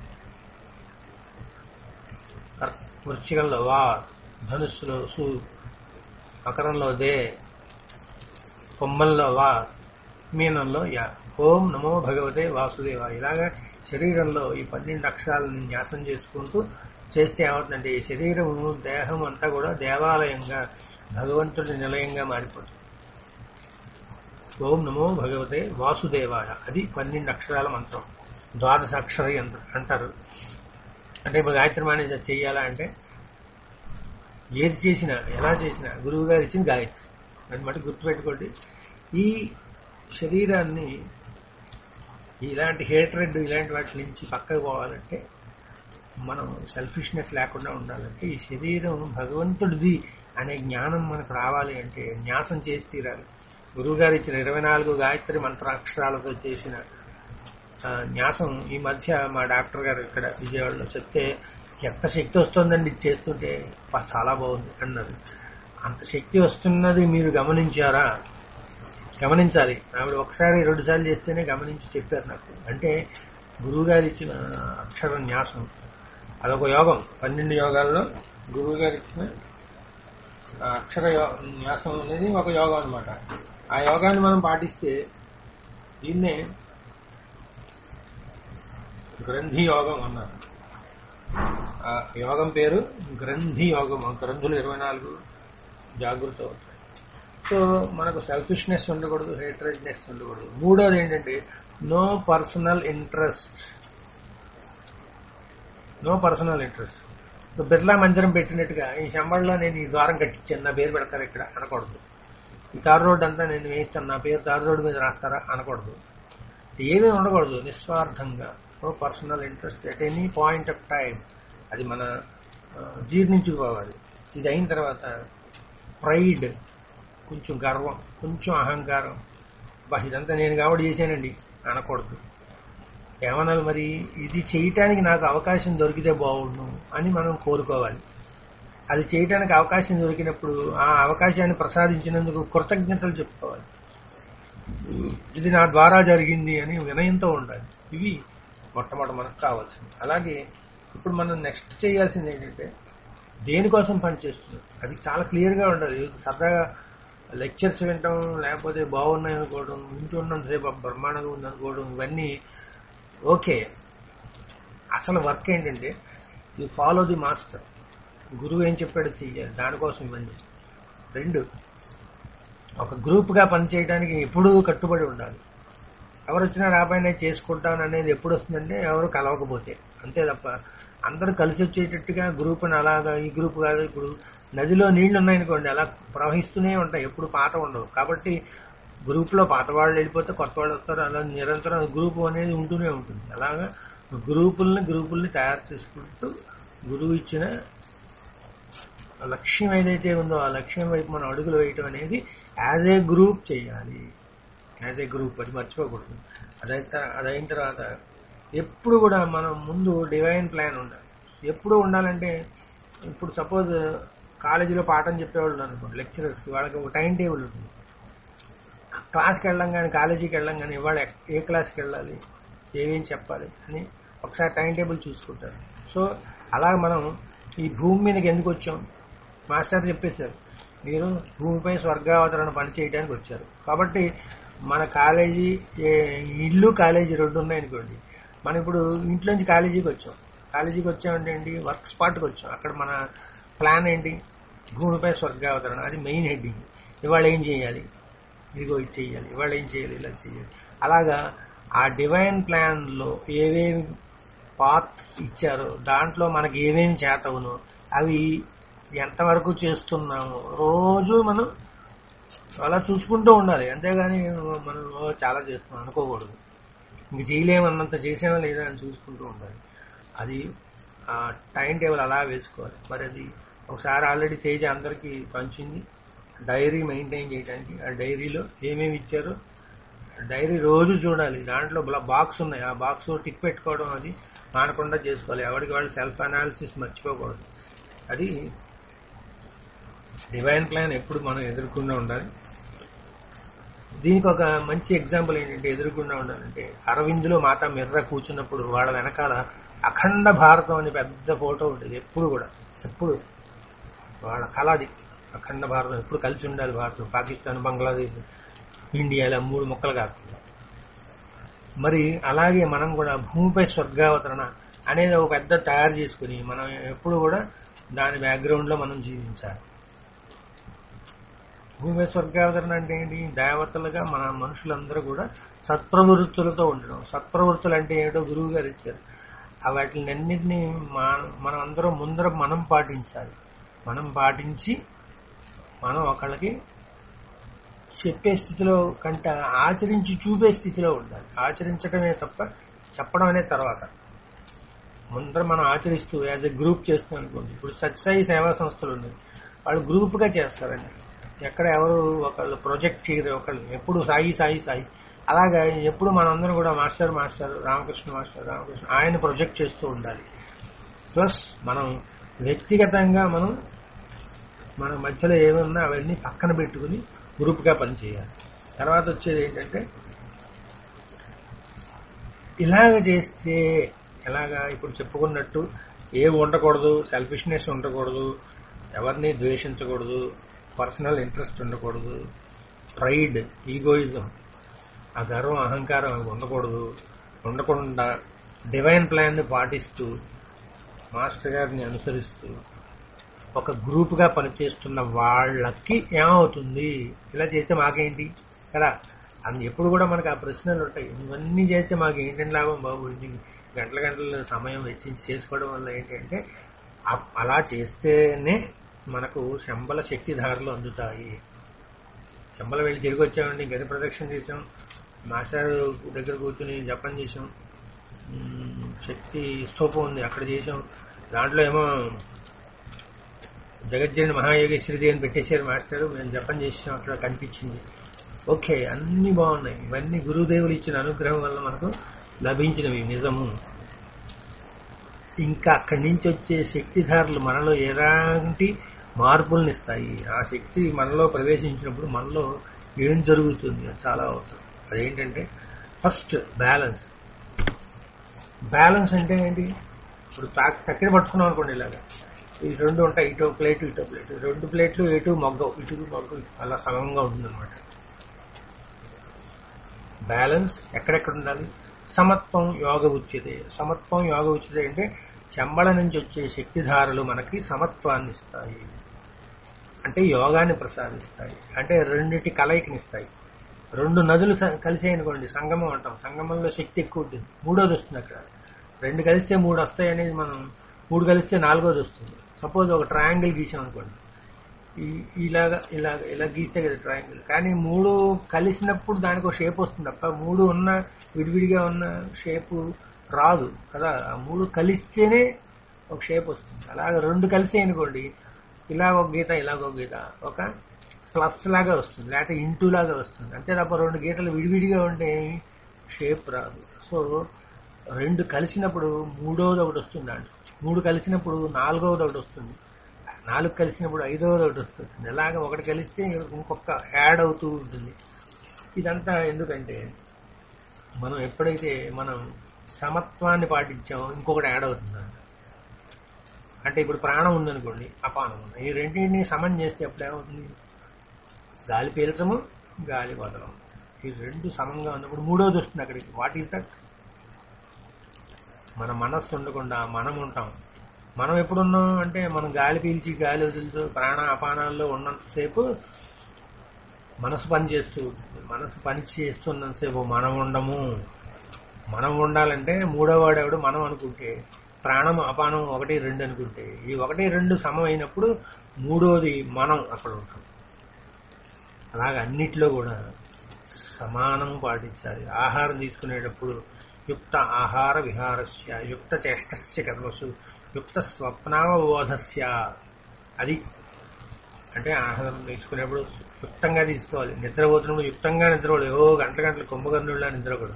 Speaker 2: కర్- వృశ్చికంలో వా ధనుస్సులో సు మకరంలో దే కొమ్మల్లో వా మీనంలో యా ఓం నమో భగవతే వాసుదేవ ఇలాగా శరీరంలో ఈ పన్నెండు అక్షరాలను న్యాసం చేసుకుంటూ చేస్తే ఏమవుతుందంటే ఈ శరీరము దేహం అంతా కూడా దేవాలయంగా భగవంతుడి నిలయంగా మారిపోతుంది ఓం నమో భగవతే వాసుదేవాయ అది పన్నెండు అక్షరాల మంత్రం ద్వాదశ అక్షరి అంట- అంటారు అంటే ఇప్పుడు గాయత్రి మానేజర్ చెయ్యాలా అంటే ఏది చేసినా ఎలా చేసినా గురువు గారు ఇచ్చిన గాయత్రి దాన్ని మటు గుర్తుపెట్టుకోండి ఈ శరీరాన్ని ఇలాంటి హేట్రెడ్ ఇలాంటి వాటి నుంచి పక్కకు పోవాలంటే మనం సెల్ఫిష్నెస్ లేకుండా ఉండాలంటే ఈ శరీరం భగవంతుడిది అనే జ్ఞానం మనకు రావాలి అంటే న్యాసం చేసి తీరాలి గురువు గారు ఇచ్చిన ఇరవై నాలుగు గాయత్రి మంత్రాక్షరాలతో చేసిన ఆ, న్యాసం ఈ మధ్య మా డాక్టర్ గారు ఇక్కడ విజయవాడలో చెప్తే ఎంత శక్తి వస్తుందండి ఇది చేస్తుంటే "అబ్బా, చాలా బాగుంది అన్నారు అంత శక్తి వస్తున్నది మీరు గమనించారా గమనించాలి ఆవిడ ఒకసారి రెండు సార్లు చేస్తేనే గమనించి చెప్పారు నాకు అంటే గురువు గారు ఇచ్చిన అక్షర న్యాసం అదొక యోగం పన్నెండు యోగాల్లో గురువు గారు ఇచ్చిన ఆ అక్షర యో- న్యాసం అనేది ఒక యోగం అన్నమాట ఆ యోగాన్ని మనం పాటిస్తే దీన్నే గ్రంథి యోగం అన్నారు ఆ యోగం పేరు గ్రంథి యోగం ఆ గ్రంథులు ఇరవై నాలుగు జాగృత అవుతాయి సో మనకు సెల్ఫిష్నెస్ ఉండకూడదు హేట్రెడ్నెస్ ఉండకూడదు మూడోది ఏంటంటే no personal interest no personal interest ఇప్పుడు బిర్లా మందిరం పెట్టినట్టుగా ఈ శంబళ్ళలో నేను ఈ ద్వారం కట్టించాను నా పేరు పెడతారు ఇక్కడ అనకూడదు ఈ తార్ రోడ్ అంతా నేను వేయిస్తాను నా పేరు తార్ రోడ్డు మీద రాస్తారా అనకూడదు ఏమీ ఉండకూడదు నిస్వార్థంగా no personal interest at any point of time అది మన ఆ, జీర్ణించుకోవాలి ఇది అయిన తర్వాత ప్రైడ్ కొంచెం గర్వం కొంచెం అహంకారం బా ఇదంతా నేను కాబట్టి చేశానండి అనకూడదు ఏమనాలి మరి ఇది చేయటానికి నాకు అవకాశం దొరికితే బాగుండు అని మనం కోరుకోవాలి అది చేయటానికి అవకాశం దొరికినప్పుడు ఆ అవకాశాన్ని ప్రసాదించినందుకు కృతజ్ఞతలు చెప్పుకోవాలి ఇది నా ద్వారా జరిగింది అని వినయంతో ఉండాలి ఇవి మొట్టమొదటి మనకు కావాల్సింది అలాగే ఇప్పుడు మనం నెక్స్ట్ చేయాల్సింది ఏంటంటే దేనికోసం పనిచేస్తున్నారు అది చాలా క్లియర్గా ఉండాలి సరదాగా లెక్చర్స్ వినటం లేకపోతే బాగున్నాయి అనుకోవడం వింటున్నంతసేపు బ్రహ్మాండంగా ఉందనుకోవడం ఇవన్నీ ఓకే అసలు వర్క్ ఏంటంటే యూ ఫాలో ది మాస్టర్ గురువు ఏం చెప్పాడు చెయ్యాలి దానికోసం ఇవన్నీ రెండు ఒక గ్రూప్గా పనిచేయడానికి ఎప్పుడూ కట్టుబడి ఉండాలి ఎవరు వచ్చినా రాబోయినా చేసుకుంటాను అనేది ఎప్పుడు వస్తుందంటే ఎవరు కలవకపోతే అంతే తప్ప అందరూ కలిసి వచ్చేటట్టుగా గ్రూప్ని అలాగా ఈ గ్రూప్ కాదు ఇప్పుడు నదిలో నీళ్లు ఉన్నాయనుకోండి అలా ప్రవహిస్తూనే ఉంటాయి ఎప్పుడు పాత ఉండవు కాబట్టి గ్రూప్లో పాత వాళ్ళు వెళ్ళిపోతే కొత్త వాళ్ళు వస్తారు అలా నిరంతరం గ్రూప్ అనేది ఉంటూనే ఉంటుంది అలాగా గ్రూపుల్ని గ్రూపుల్ని తయారు చేసుకుంటూ గురువు ఇచ్చిన లక్ష్యం ఏదైతే ఉందో ఆ లక్ష్యం వైపు మనం అడుగులు వేయటం అనేది యాజ్ ఏ గ్రూప్ చేయాలి యాజ్ ఏ గ్రూప్ అది మర్చిపోకూడదు అదైతే అదైన తర్వాత ఎప్పుడు కూడా మనం ముందు డివైన్ ప్లాన్ ఉండాలి ఎప్పుడు ఉండాలంటే ఇప్పుడు సపోజ్ కాలేజీలో పాఠం చెప్పేవాళ్ళు ఉన్నారు అనుకోండి లెక్చరర్స్కి వాళ్ళకి ఒక టైం టేబుల్ ఉంటుంది క్లాస్కి వెళ్ళడం కానీ కాలేజీకి వెళ్ళడం కానీ ఇవాళ ఏ క్లాస్కి వెళ్ళాలి ఏమేం చెప్పాలి అని ఒకసారి టైం టేబుల్ చూసుకుంటారు సో అలా మనం ఈ భూమి మీదకి ఎందుకు వచ్చాం మాస్టర్ చెప్పేశారు మీరు భూమిపై స్వర్గావతరణ పని చేయడానికి వచ్చారు కాబట్టి మన కాలేజీ ఏ- ఇల్లు కాలేజీ రెండు ఉన్నాయనుకోండి మనం ఇప్పుడు ఇంట్లోంచి కాలేజీకి వచ్చాం కాలేజీకి వచ్చామంటే ఏంటి వర్క్ స్పాట్కి వచ్చాం అక్కడ మన ప్లాన్ ఏంటి భూమిపై స్వర్గావతరణ అది మెయిన్ హెడ్డింగ్ ఇవాళ ఏం చేయాలి ఇదిగో ఇది చేయాలి ఇవాళ ఏం చేయాలి ఇలా చేయాలి అలాగా ఆ డివైన్ ప్లాన్లో ఏవేమి పార్ట్స్ ఇచ్చారో దాంట్లో మనకి ఏమేమి చేతవునో అవి ఎంతవరకు చేస్తున్నాము రోజు మనం అలా చూసుకుంటూ ఉండాలి అంతేగాని మనం "ఓ, చాలా చేస్తున్నాం అనుకోకూడదు ఇంక చేయలేమన్నంత చేసామా లేదా అని చూసుకుంటూ ఉండాలి అది ఆ టైం టేబుల్ అలా వేసుకోవాలి మరి అది ఒకసారి ఆల్రెడీ తేజ అందరికీ పంచింది డైరీ మెయింటైన్ చేయడానికి ఆ డైరీలో ఏమేమి ఇచ్చారో డైరీ రోజు చూడాలి దాంట్లో బాక్స్ ఉన్నాయి ఆ బాక్స్ టిక్ పెట్టుకోవడం అది మానకుండా చేసుకోవాలి ఎవరికి వాళ్ళు సెల్ఫ్ అనాలిసిస్ మర్చిపోకూడదు అది డివైన్ ప్లాన్ ఎప్పుడు మనం ఎదుర్కొంటూ ఉండాలి దీనికి ఒక మంచి ఎగ్జాంపుల్ ఏంటంటే ఎదుర్కొంటూ ఉండాలంటే అరవిందులో మాతా మిర్ర కూర్చున్నప్పుడు వాళ్ళ వెనకాల అఖండ భారతం అని పెద్ద ఫోటో ఉంటుంది ఎప్పుడు కూడా ఎప్పుడు వాళ్ళ కళది అఖండ భారతం ఎప్పుడు కలిసి ఉండాలి భారతం పాకిస్తాన్ బంగ్లాదేశ్ ఇండియా ఇలా మూడు ముక్కలు కాకుండా మరి అలాగే మనం కూడా భూమిపై స్వర్గావతరణ అనేది ఒక పెద్ద తయారు చేసుకుని మనం ఎప్పుడు కూడా దాని బ్యాక్గ్రౌండ్ లో మనం జీవించాలి భూమి స్వర్గావతరణ అంటే ఏంటి దేవతలుగా మన మనుషులందరూ కూడా సత్ప్రవృత్తులతో ఉండడం సత్ప్రవృత్తులు అంటే ఏంటో గురువు గారు ఇచ్చారు ఆ వాటిని అన్నింటినీ మనం అందరం ముందర మనం పాటించాలి మనం పాటించి మనం ఒకళ్ళకి చెప్పే స్థితిలో కంటే ఆచరించి చూపే స్థితిలో ఉండాలి ఆచరించడమే తప్ప చెప్పడం అనే తర్వాత ముందర మనం ఆచరిస్తూ యాజ్ ఎ గ్రూప్ చేస్తాం అనుకోండి ఇప్పుడు సత్సాయి సేవా సంస్థలు ఉన్నాయి వాళ్ళు గ్రూప్ గా చేస్తారండి ఎక్కడ ఎవరు ఒకళ్ళు ప్రొజెక్ట్ చేయరు ఒకళ్ళు ఎప్పుడు సాయి సాయి సాయి అలాగా ఎప్పుడు మనందరం కూడా master master Ramakrishna master Ramakrishna ఆయన ప్రొజెక్ట్ చేస్తూ ఉండాలి ప్లస్ మనం వ్యక్తిగతంగా మనం మన మధ్యలో ఏమన్నా అవన్నీ పక్కన పెట్టుకుని గ్రూప్గా పనిచేయాలి తర్వాత వచ్చేది ఏంటంటే ఇలాగ చేస్తే ఎలాగా ఇప్పుడు చెప్పుకున్నట్టు ఏ ఉండకూడదు సెల్ఫిష్నెస్ ఉండకూడదు ఎవరిని ద్వేషించకూడదు పర్సనల్ ఇంట్రెస్ట్ ఉండకూడదు ప్రైడ్ ఈగోయిజం ఆ గర్వం అహంకారం అవి ఉండకూడదు ఉండకుండా డివైన్ ప్లాన్ని పాటిస్తూ మాస్టర్ గారిని అనుసరిస్తూ ఒక గ్రూప్ గా పనిచేస్తున్న వాళ్ళకి ఏమవుతుంది ఇలా చేస్తే మాకేంటి కదా అని ఎప్పుడు కూడా మనకు ఆ ప్రశ్నలు ఉంటాయి ఇవన్నీ చేస్తే మాకు ఏంటంటే లాభం బాబు ఇన్ని గంటల గంటల సమయం వెచ్చించి చేసుకోవడం వల్ల ఏంటంటే అ- అలా చేస్తేనే మనకు శంబల శక్తి ధారలు అందుతాయి శంబల వెళ్ళి తిరిగి వచ్చామండి గది ప్రదక్షిణ చేసాం మాస్టర్ దగ్గర కూర్చుని జపం చేసాం ఉమ్, శక్తి స్తూపం ఉంది అక్కడ చేసాం దాంట్లో ఏమో జగజ్జని మహాయోగేశ్వరిది అని పెట్టేశారు మాస్టర్ మేము జపం చేసాం అక్కడ కనిపించింది ఓకే అన్ని బాగున్నాయి ఇవన్నీ గురుదేవులు ఇచ్చిన అనుగ్రహం వల్ల మనకు లభించినవి నిజము ఇంకా అక్కడి నుంచి వచ్చే శక్తిధారలు మనలో ఎలాంటి మార్పులను ఇస్తాయి ఆ శక్తి మనలో ప్రవేశించినప్పుడు మనలో ఏం జరుగుతుంది అది చాలా అవసరం అదేంటంటే ఫస్ట్ బ్యాలెన్స్ బ్యాలెన్స్ అంటే ఏంటి ఇప్పుడు తాక్- తక్కిన పట్టుకున్నాం అనుకోండి ఇలాగా ఈ రెండు ఉంటాయి ఇటో ప్లేట్ ఇటో ప్లేట్ రెండు ప్లేట్లు ఎటు మొగ్గవు ఇటు మొగ్గవు అలా సమంగా ఉంటుందన్నమాట బ్యాలెన్స్ ఎక్కడెక్కడ ఉండాలి సమత్వం యోగ ఉచ్యతే సమత్వం యోగ ఉచ్యతే అంటే చెంబళ నుంచి వచ్చే శక్తిధారలు మనకి సమత్వాన్ని ఇస్తాయి అంటే యోగాన్ని ప్రసాదిస్తాయి అంటే రెండిటి కలయికనిస్తాయి రెండు నదులు స- కలిసాయి అనుకోండి సంగమం అంటాం సంగమంలో శక్తి ఎక్కువ ఉంటుంది మూడోది వస్తుంది అక్కడ రెండు కలిస్తే మూడు వస్తాయి అనేది మనం మూడు కలిస్తే నాలుగోది వస్తుంది సపోజ్ ఒక ట్రయాంగిల్ గీసాం అనుకోండి ఈ- ఇలాగా ఇలా ఇలా గీస్తే కదా ట్రయాంగిల్ కానీ మూడు కలిసినప్పుడు దానికి ఒక షేప్ వస్తుంది తప్ప మూడు ఉన్న విడివిడిగా ఉన్న షేపు రాదు కదా ఆ మూడు కలిస్తేనే ఒక షేప్ వస్తుంది అలాగే రెండు కలిసి అనుకోండి ఇలాగ ఒక గీత ఇలాగ ఒక గీత ఒక ప్లస్ లాగా వస్తుంది లేకపోతే ఇంటూ లాగా వస్తుంది అంతే తప్ప రెండు గీతలు విడివిడిగా ఉంటే షేప్ రాదు సో రెండు కలిసినప్పుడు మూడోది ఒకటి వస్తుంది దాంట్లో మూడు కలిసినప్పుడు నాలుగవది ఒకటి వస్తుంది నాలుగు కలిసినప్పుడు ఐదవది ఒకటి వస్తుంది అలాగ ఒకటి కలిస్తే ఇంకొక యాడ్ అవుతూ ఉంటుంది ఇదంతా ఎందుకంటే మనం ఎప్పుడైతే మనం సమత్వాన్ని పాటించామో ఇంకొకటి యాడ్ అవుతుంది అంటే ఇప్పుడు ప్రాణం ఉందనుకోండి అపానం ఉంది ఈ రెండింటిని సమం చేస్తే అప్పుడు ఏమవుతుంది గాలి పీల్చము గాలి వదలం ఈ రెండు సమంగా ఉన్నప్పుడు మూడోది వస్తుంది అక్కడికి వాట్ ఈస్ దట్ మన మనస్సు ఉండకుండా మనం ఉంటాం మనం ఎప్పుడున్నాం అంటే మనం గాలి పీల్చి గాలి వదులుతూ ప్రాణ అపానాల్లో ఉన్నంతసేపు మనసు పని చేస్తూ ఉంటుంది మనసు పని చేస్తున్నంతసేపు మనం ఉండము మనం ఉండాలంటే మూడో వాడెవడు మనం అనుకుంటే ప్రాణం అపానం ఒకటి రెండు అనుకుంటే ఈ ఒకటి రెండు సమం అయినప్పుడు మూడోది మనం అక్కడ ఉంటాం అలాగే అన్నిట్లో కూడా సమానం పాటించాలి ఆహారం తీసుకునేటప్పుడు యుక్త ఆహార విహారస్య యుక్త చేష్టస్య కర్మసు యుక్త స్వప్నావబోధస్య అది అంటే ఆహారం తీసుకునేప్పుడు యుక్తంగా తీసుకోవాలి నిద్రపోతున్నప్పుడు యుక్తంగా నిద్రపోవాలి ఓ గంట గంటలు కుంభకర్ణుల్లా నిద్రకూడదు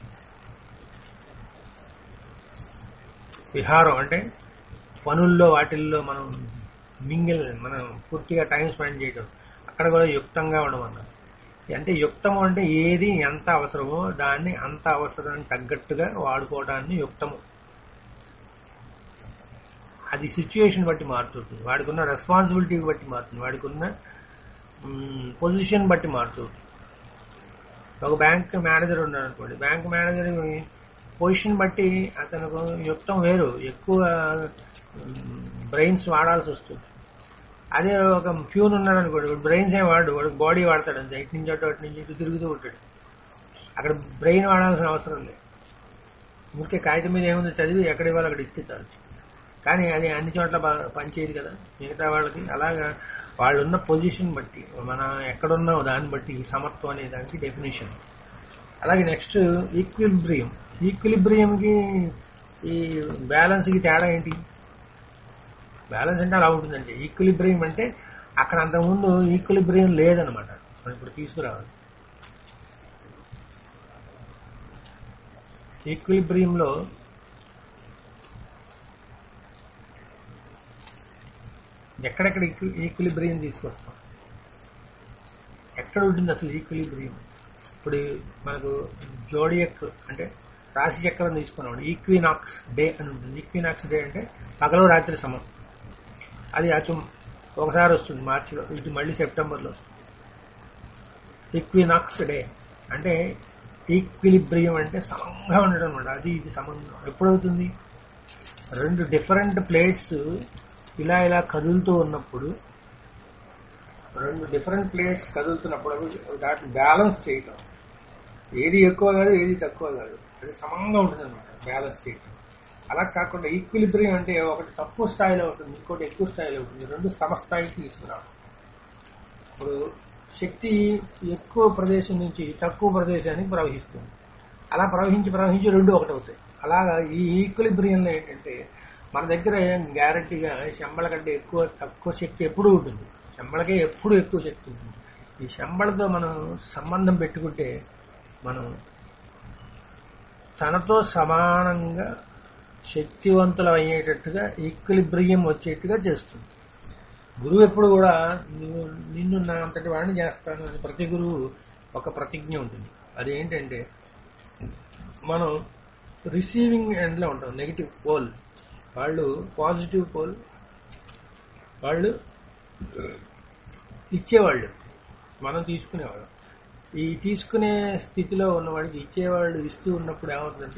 Speaker 2: విహారం అంటే పనుల్లో వాటిల్లో మనం మింగిల్ మనం పూర్తిగా టైం స్పెండ్ చేయడం అక్కడ కూడా యుక్తంగా ఉండమన్నారు అంటే యుక్తము అంటే ఏది ఎంత అవసరమో దాన్ని అంత అవసరానికి తగ్గట్టుగా వాడుకోవడాన్ని యుక్తము అది సిచ్యుయేషన్ బట్టి మారుతుంది వాడికున్న రెస్పాన్సిబిలిటీ బట్టి మారుతుంది వాడికున్న పొజిషన్ బట్టి మారుతుంది ఒక బ్యాంక్ మేనేజర్ ఉన్నాడు అనుకోండి బ్యాంక్ మేనేజర్ పొజిషన్ బట్టి అతనికి యుక్తం వేరు ఎక్కువ బ్రెయిన్స్ వాడాల్సి వస్తుంది అదే ఒక ఫ్యూన్ ఉన్నాడు అనుకోండి బ్రెయిన్స్ ఏం వాడు వాడు బాడీ వాడతాడు అంతే ఇటు నుంచి అటు అటు నుంచి ఇటు తిరుగుతూ ఉంటాడు అక్కడ బ్రెయిన్ వాడాల్సిన అవసరం లేదు ఊరికే కాగితం మీద ఏముంది చదివి ఎక్కడ ఇవ్వాలి అక్కడ ఇచ్చేస్తారు కానీ అది అన్ని చోట్ల బా- పనిచేయదు కదా మిగతా వాళ్ళకి అలాగా వాళ్ళు ఉన్న పొజిషన్ బట్టి మనం ఎక్కడున్నామో దాన్ని బట్టి ఈ సమత్వం అనే దానికి డెఫినేషన్ అలాగే నెక్స్ట్ ఈక్విలిబ్రియం ఈక్విలిబ్రియంకి ఈ బ్యాలెన్స్కి తేడా ఏంటి బ్యాలెన్స్ అంటే అలా ఉంటుందండి ఈక్విలిబ్రియం అంటే అక్కడ అంతకుముందు ఈక్విలిబ్రియం లేదనమాట మనం ఇప్పుడు తీసుకురావాలి ఈక్విలిబ్రియంలో ఎక్కడెక్కడ ఈక్విలిబ్రియం తీసుకొస్తాం ఎక్కడ ఉంటుంది అసలు ఈక్విలిబ్రియం ఇప్పుడు మనకు జోడియక్ అంటే రాశి చక్రం తీసుకున్నాం ఈక్వినాక్స్ డే అని ఉంటుంది ఈక్వినాక్స్ డే అంటే పగలు రాత్రి సమం అది అచు ఒకసారి వస్తుంది మార్చిలో ఇది మళ్ళీ సెప్టెంబర్లో వస్తుంది ఈక్వినాక్స్ డే అంటే ఈక్విలిబ్రియం అంటే సమంగా ఉండడం అనమాట అది ఇది సమంగా ఎప్పుడవుతుంది రెండు డిఫరెంట్ ప్లేట్స్ ఇలా ఇలా కదులుతూ ఉన్నప్పుడు రెండు డిఫరెంట్ ప్లేట్స్ కదులుతున్నప్పుడు అవి దాన్ని బ్యాలెన్స్ చేయటం ఏది ఎక్కువ కాదు ఏది తక్కువ కాదు అది సమంగా ఉంటుంది అనమాట బ్యాలెన్స్ చేయటం అలా కాకుండా ఈక్విలిబ్రియం అంటే ఒకటి తక్కువ స్థాయిలో ఉంటుంది ఇంకోటి ఎక్కువ స్థాయిలో ఉంటుంది రెండు సమస్థాయికి తీసుకురావడం ఇప్పుడు శక్తి ఎక్కువ ప్రదేశం నుంచి తక్కువ ప్రదేశానికి ప్రవహిస్తుంది అలా ప్రవహించి ప్రవహించి రెండు ఒకటి అవుతాయి అలాగా ఈ ఈక్విలిబ్రియంలో ఏంటంటే మన దగ్గర గ్యారంటీగా శంబళ కంటే ఎక్కువ తక్కువ శక్తి ఎప్పుడూ ఉంటుంది శంబళకే ఎప్పుడు ఎక్కువ శక్తి ఉంటుంది ఈ శంబళతో మనం సంబంధం పెట్టుకుంటే మనం తనతో సమానంగా శక్తివంతులు అయ్యేటట్టుగా ఈక్విలిబ్రియం వచ్చేట్టుగా చేస్తుంది గురువు ఎప్పుడు కూడా నువ్వు నిన్ను నా అంతటి వాడిని చేస్తాను అని ప్రతి గురువు ఒక ప్రతిజ్ఞ ఉంటుంది అదేంటంటే మనం రిసీవింగ్ ఎండ్లో ఉంటాం నెగిటివ్ పోల్ వాళ్ళు పాజిటివ్ పోల్ వాళ్ళు ఇచ్చేవాళ్ళు మనం తీసుకునేవాళ్ళం ఈ తీసుకునే స్థితిలో ఉన్నవాడికి ఇచ్చేవాళ్ళు ఇస్తూ ఉన్నప్పుడు ఏమవుతుందంటే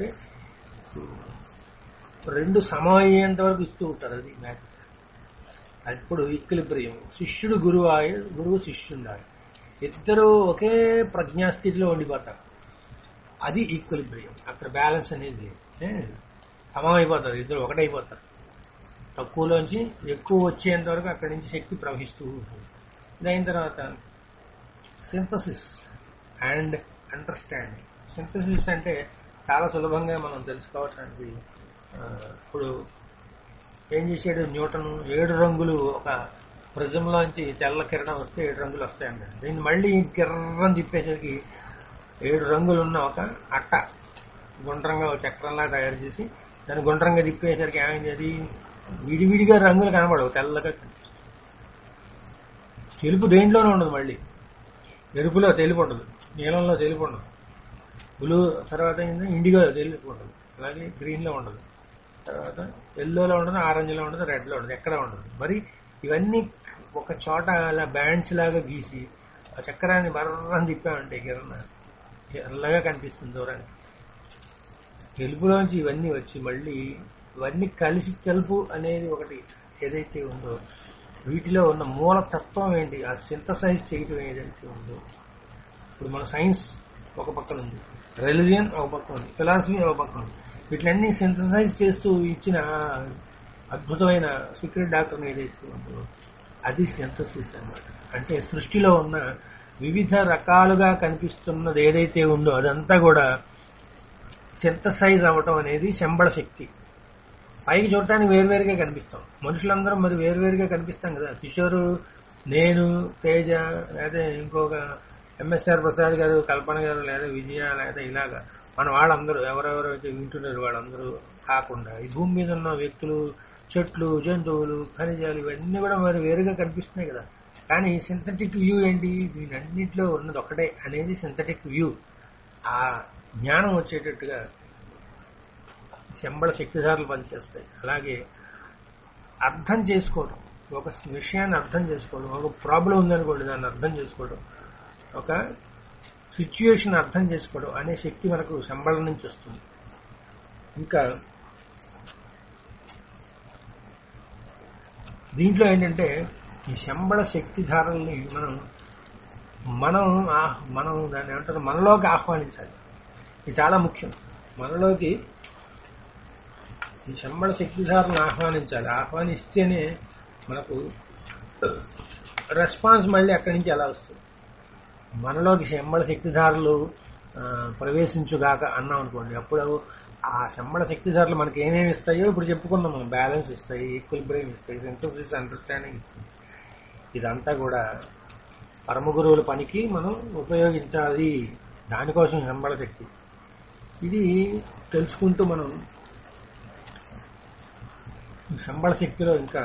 Speaker 2: రెండు సమయ్యేంత వరకు ఇస్తూ ఉంటారు అది మ్యాజిక్ అప్పుడు ఈక్విలిబ్రియం శిష్యుడు గురువు ఆయ గురువు శిష్యుండాలి ఇద్దరు ఒకే ప్రజ్ఞాస్థితిలో ఉండిపోతారు అది ఈక్విలిబ్రియం అక్కడ బ్యాలెన్స్ అనేది ఏ, సమం అయిపోతారు ఇద్దరు ఒకటైపోతారు తక్కువలోంచి ఎక్కువ వచ్చేంత వరకు అక్కడి నుంచి శక్తి ప్రవహిస్తూ ఉంటుంది దాని తర్వాత సింథసిస్ అండ్ అండర్స్టాండింగ్ సింథసిస్ అంటే చాలా సులభంగా మనం తెలుసుకోవటానికి ఆ, ఇప్పుడు ఏం చేసాడు న్యూటన్ ఏడు రంగులు ఒక ప్రిజంలోంచి తెల్ల కిరణం వస్తే ఏడు రంగులు వస్తాయి అన్నాడు దీన్ని మళ్ళీ కిర్రం తిప్పేసరికి ఏడు రంగులు ఉన్న ఒక అట్ట గుండ్రంగా ఒక చక్రంలా తయారు చేసి దాన్ని గుండ్రంగా తిప్పేసరికి ఏమైంది అది విడివిడిగా రంగులు కనబడవు తెల్లగా కనిపిస్తాయి. తెలుపు దేంట్లోనే ఉండదు మళ్ళీ ఎరుపులో తెలుపు ఉండదు నీలంలో తెలుపు ఉండదు బ్లూ తర్వాత ఏంటంటే ఇండిగోలో తెలుపు ఉండదు అలాగే గ్రీన్లో ఉండదు తర్వాత ఎల్లోలో ఉండదు ఆరెంజ్లో ఉండదు రెడ్లో ఉండదు ఎక్కడ ఉండదు మరి ఇవన్నీ ఒక చోట అలా బ్యాండ్స్ లాగా గీసి ఆ చక్రాన్ని బర్రం తిప్పామంటే కిరణ ఎల్లగా కనిపిస్తుంది దూరానికి తెలుపులోంచి ఇవన్నీ వచ్చి మళ్ళీ ఇవన్నీ కలిసి తెలుపు అనేది ఒకటి ఏదైతే ఉందో వీటిలో ఉన్న మూల తత్వం ఏంటి ఆ సింథసైజ్ చేయటం ఏదైతే ఉందో ఇప్పుడు మన సైన్స్ ఒక పక్కన ఉంది రిలిజియన్ ఒక పక్కన ఉంది ఫిలాసఫీ ఒక పక్కన ఉంది వీటిలన్నీ సింథసైజ్ చేస్తూ ఇచ్చిన అద్భుతమైన సీక్రెట్ డాక్టర్ ఏదైతే ఉందో అది సింథసిస్ అన్నమాట అంటే సృష్టిలో ఉన్న వివిధ రకాలుగా కనిపిస్తున్నది ఏదైతే ఉందో అదంతా కూడా సింథసైజ్ అవ్వటం అనేది శంబళ శక్తి పైకి చూడటానికి వేరువేరుగా కనిపిస్తాం మనుషులందరం మరి వేరువేరుగా కనిపిస్తాం కదా కిషోరు నేను తేజ లేదా ఇంకొక ఎంఎస్ఆర్ ప్రసాద్ గారు కల్పన గారు లేదా విజయ లేదా ఇలాగా మన వాళ్ళందరూ ఎవరెవరు అయితే వింటున్నారు వాళ్ళందరూ కాకుండా ఈ భూమి మీద ఉన్న వ్యక్తులు చెట్లు జంతువులు ఖనిజాలు ఇవన్నీ కూడా మరి వేరుగా కనిపిస్తున్నాయి కదా కానీ సింథటిక్ వ్యూ ఏంటి దీనన్నింటిలో ఉన్నది ఒకటే అనేది సింథటిక్ వ్యూ ఆ జ్ఞానం వచ్చేటట్టుగా శంబళ శక్తిధారలు పనిచేస్తాయి అలాగే అర్థం చేసుకోవడం ఒక విషయాన్ని అర్థం చేసుకోవడం ఒక ప్రాబ్లం ఉందనుకోండి దాన్ని అర్థం చేసుకోవడం ఒక సిచ్యుయేషన్ అర్థం చేసుకోవడం అనే శక్తి మనకు శంబళం నుంచి వస్తుంది ఇంకా దీంట్లో ఏంటంటే ఈ శంబళ శక్తిధారల్ని మనం మనం ఆ- మనం దాన్ని ఏమంటారు మనలోకి ఆహ్వానించాలి ఇది చాలా ముఖ్యం మనలోకి ఈ శంబళ శక్తిధారలను ఆహ్వానించాలి ఆహ్వానిస్తేనే మనకు రెస్పాన్స్ మళ్ళీ అక్కడి నుంచి ఎలా వస్తుంది మనలోకి శంబళ శక్తిధారలు ఆ, ప్రవేశించుగాక అన్నాం అనుకోండి అప్పుడు ఆ శంబళ శక్తిధారలు మనకి ఏమేమి ఇస్తాయో ఇప్పుడు చెప్పుకున్నాం మనం బ్యాలెన్స్ ఇస్తాయి ఈక్వల్ బ్రెయిన్ ఇస్తాయి సింథసిస్ అండర్స్టాండింగ్ ఇస్తాయి ఇదంతా కూడా పరమ గురువుల పనికి మనం ఉపయోగించాలి దానికోసం శంబళ శక్తి ఇది తెలుసుకుంటూ మనం ఈ శంబళ శక్తిలో ఇంకా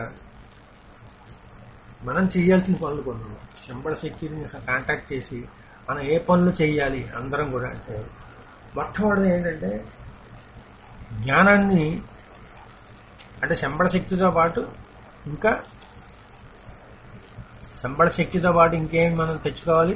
Speaker 2: మనం చేయాల్సిన పనులు కొన్ని ఉన్నాయి. శంబళ శక్తిని కాంటాక్ట్ చేసి మనం ఏ పనులు చేయాలి అందరం కూడా అంటే మొట్టమొదటి ఏంటంటే జ్ఞానాన్ని అంటే శంబళ శక్తితో పాటు ఇంకా శంబళ శక్తితో పాటు ఇంకేం మనం తెచ్చుకోవాలి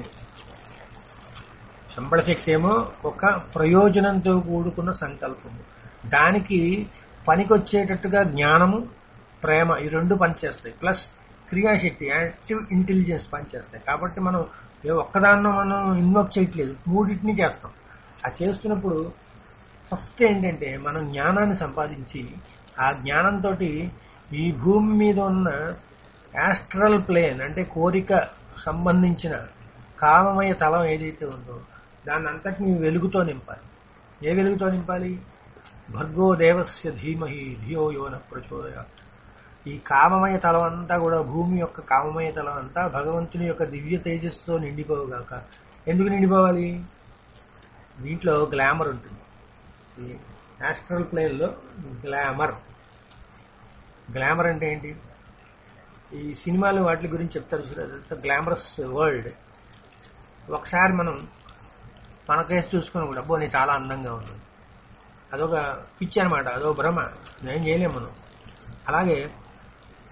Speaker 2: శంబళ శక్తి ఏమో ఒక ప్రయోజనంతో కూడుకున్న సంకల్పము దానికి పనికొచ్చేటట్టుగా జ్ఞానము ప్రేమ ఈ రెండు పనిచేస్తాయి ప్లస్ క్రియాశక్తి యాక్టివ్ ఇంటెలిజెన్స్ పనిచేస్తాయి కాబట్టి మనం ఏ ఒక్కదాన్నో మనం ఇన్వోక్ చేయట్లేదు మూడింటిని చేస్తాం ఆ చేస్తున్నప్పుడు ఫస్ట్ ఏంటంటే మనం జ్ఞానాన్ని సంపాదించి ఆ జ్ఞానంతో ఈ భూమి మీద ఉన్న యాస్ట్రల్ ప్లేన్ అంటే కోరిక సంబంధించిన కామమయ తలం ఏదైతే ఉందో దాన్ని అంతటిని వెలుగుతో నింపాలి ఏ వెలుగుతో నింపాలి భర్గో దేవస్య ధీమహి ధియో యోన ప్రచోదయ ఈ కామమయ తలం అంతా కూడా భూమి యొక్క కామమయ తలం అంతా భగవంతుని యొక్క దివ్య తేజస్సుతో నిండిపోగాక ఎందుకు నిండిపోవాలి దీంట్లో గ్లామర్ ఉంటుంది ఈ యాస్ట్రల్ ప్లేన్లో గ్లామర్ గ్లామర్ అంటే ఏంటి ఈ సినిమాలు వాటి గురించి చెప్తారు చూడండి గ్లామరస్ వరల్డ్ ఒకసారి మనం మన కేసు చూసుకుని కూడా అబ్బో నేను చాలా అందంగా ఉన్నాను అదొక పిచ్చి అనమాట అదొక భ్రమ ఏం చేయలేము మనం అలాగే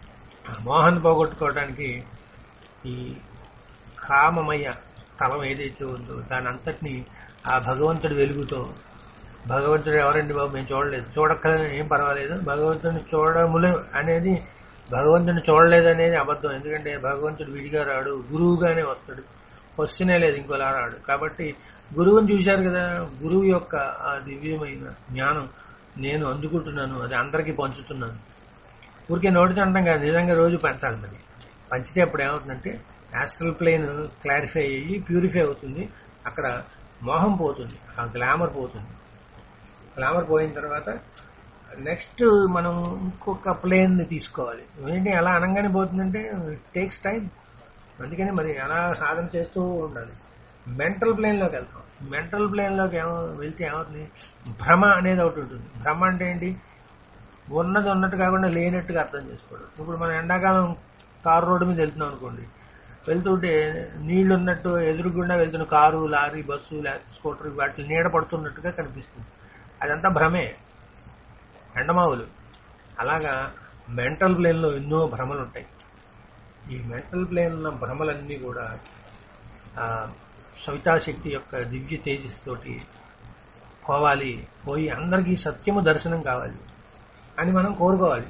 Speaker 2: ఆ మోహన్ పోగొట్టుకోవడానికి ఈ కామమయ తలం ఏదైతే ఉందో దాని అంతటిని ఆ భగవంతుడి వెలుగుతో భగవంతుడు ఎవరండి బాబు మేము చూడలేదు చూడక్కర్లేదు ఏం పర్వాలేదు భగవంతుడిని చూడములే అనేది భగవంతుడిని చూడలేదు అనేది అబద్ధం ఎందుకంటే భగవంతుడు విడిగా రాడు గురువుగానే వస్తాడు వస్తూనే లేదు ఇంకోలా రాడు కాబట్టి గురువుని చూశారు కదా గురువు యొక్క ఆ దివ్యమైన జ్ఞానం నేను అందుకుంటున్నాను అది అందరికీ పంచుతున్నాను ఊరికే నోటితో అంటాం కాదు నిజంగా రోజు పంచాలి మరి పంచితే అప్పుడు ఏమవుతుందంటే యాస్ట్రల్ ప్లేన్ క్లారిఫై అయ్యి ప్యూరిఫై అవుతుంది అక్కడ మోహం పోతుంది ఆ గ్లామర్ పోతుంది గ్లామర్ పోయిన తర్వాత నెక్స్ట్ మనం ఇంకొక ప్లేన్ ని తీసుకోవాలి ఏంటి అలా అనగానే పోతుందంటే టేక్స్ టైం అందుకని మరి అలా సాధన చేస్తూ ఉండాలి మెంటల్ ప్లేన్ లోకి వెళ్తాం మెంటల్ ప్లేన్ లోకి ఏమో వెళ్తే ఏమవుతుంది భ్రమ అనేది ఒకటి ఉంటుంది భ్రమ అంటే ఏంటి ఉన్నది ఉన్నట్టు కాకుండా లేనట్టుగా అర్థం చేసుకోవడం ఇప్పుడు మనం ఎండాకాలం కారు రోడ్డు మీద వెళ్తున్నాం అనుకోండి వెళ్తుంటే నీళ్లు ఉన్నట్టు ఎదురుగుండా వెళ్తున్న కారు లారీ బస్సు లేకపోతే స్కూటర్ వాటి నీడ పడుతున్నట్టుగా కనిపిస్తుంది అదంతా భ్రమే ఎండమావులు అలాగా మెంటల్ ప్లేన్లో ఎన్నో భ్రమలు ఉంటాయి ఈ మెంటల్ ప్లేన్లో భ్రమలన్నీ కూడా ఆ సవితాశక్తి యొక్క దివ్య తేజస్తోటి పోవాలి పోయి అందరికీ సత్యము దర్శనం కావాలి అని మనం కోరుకోవాలి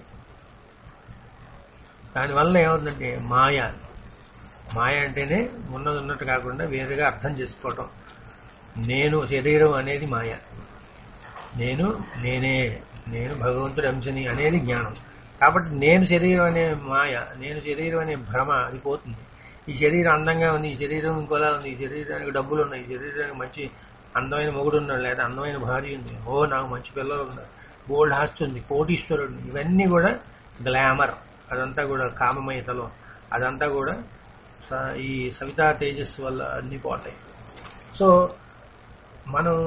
Speaker 2: దానివల్ల ఏమవుతుందంటే మాయ మాయ అంటేనే ఉన్నది ఉన్నట్టు కాకుండా వేరుగా అర్థం చేసుకోవటం నేను శరీరం అనేది మాయ నేను నేనే నేను భగవంతుడి అంశని అనేది జ్ఞానం కాబట్టి నేను శరీరం అనే మాయ నేను శరీరం అనే భ్రమ అది పోతుంది ఈ శరీరం అందంగా ఉంది ఈ శరీరం ఇంకోలా ఉంది ఈ శరీరానికి డబ్బులు ఉన్నాయి ఈ శరీరానికి మంచి అందమైన మొగుడు ఉన్నాడు లేదా అందమైన భార్య ఉంది ఓ నాకు మంచి పిల్లలు ఉన్నారు గోల్డ్ హాస్ట్ ఉంది కోటీశ్వరుడు ఇవన్నీ కూడా గ్లామర్ అదంతా కూడా కామమయతలో అదంతా కూడా స- ఈ సవితా తేజస్సు వల్ల అన్ని పోతాయి సో మనం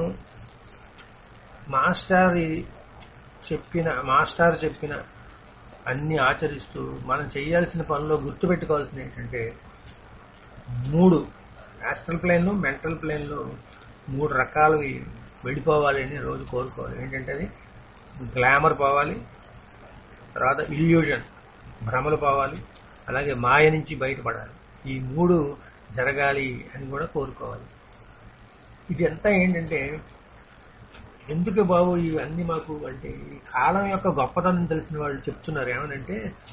Speaker 2: మాస్టర్ చెప్పిన మాస్టర్ చెప్పిన అన్ని ఆచరిస్తూ మనం చేయాల్సిన పనిలో గుర్తుపెట్టుకోవాల్సింది ఏంటంటే మూడు యాస్ట్రల్ ప్లేన్లు మెంటల్ ప్లేన్లు మూడు రకాలవి వెళ్ళిపోవాలి అని రోజు కోరుకోవాలి ఏంటంటే అది గ్లామర్ పోవాలి తర్వాత ఇల్యూజన్ భ్రమలు పోవాలి అలాగే మాయ నుంచి బయటపడాలి ఈ మూడు జరగాలి అని కూడా కోరుకోవాలి ఇది అంతా ఏంటంటే ఎందుకు బాబు ఇవన్నీ మాకు అంటే ఈ కాలం యొక్క గొప్పతనం తెలిసిన వాళ్ళు చెప్తున్నారు ఏమనంటే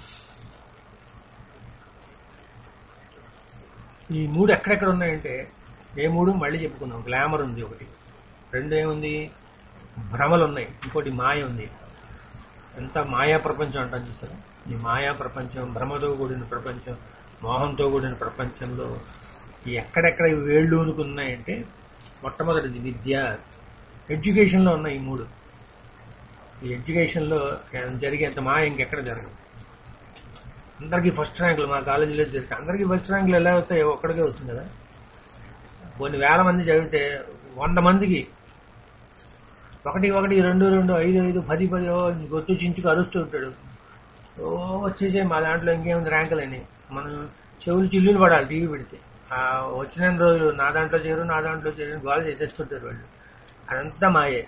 Speaker 2: ఈ మూడు ఎక్కడెక్కడ ఉన్నాయంటే ఏ మూడు మళ్ళీ చెప్పుకుందాం గ్లామర్ ఉంది ఒకటి రెండు ఏముంది భ్రమలు ఉన్నాయి ఇంకోటి మాయ ఉంది ఎంత మాయా ప్రపంచం అంటాం చూస్తారా ఈ మాయా ప్రపంచం భ్రమతో కూడిన ప్రపంచం మోహంతో కూడిన ప్రపంచంలో ఈ ఎక్కడెక్కడ ఈ వేళ్ళు ఉన్నాయంటే మొట్టమొదటిది విద్య ఎడ్యుకేషన్లో ఉన్నాయి ఈ మూడు ఈ ఎడ్యుకేషన్లో జరిగేంత మాయ ఇంకెక్కడ జరగదు అందరికీ ఫస్ట్ ర్యాంకులు మా కాలేజీలో జరిగితే అందరికీ ఫస్ట్ ర్యాంకులు ఎలా వస్తాయి ఒక్కడికే వస్తుంది కదా కొన్ని వేల మంది చదివితే వంద మందికి ఒకటి ఒకటి రెండు రెండు ఐదు ఐదు పది పది ఓ గొత్తు చించుకు అరుస్తూ ఉంటాడు ఓ వచ్చేసే మా దాంట్లో ఇంకేముంది ర్యాంకులని మనం చెవులు చిల్లులు పడాలి టీవీ పెడితే ఆ వచ్చిన రోజులు నా దాంట్లో చేరు నా దాంట్లో చేరు గోల చేసేస్తుంటారు వాళ్ళు అదంతా మాయే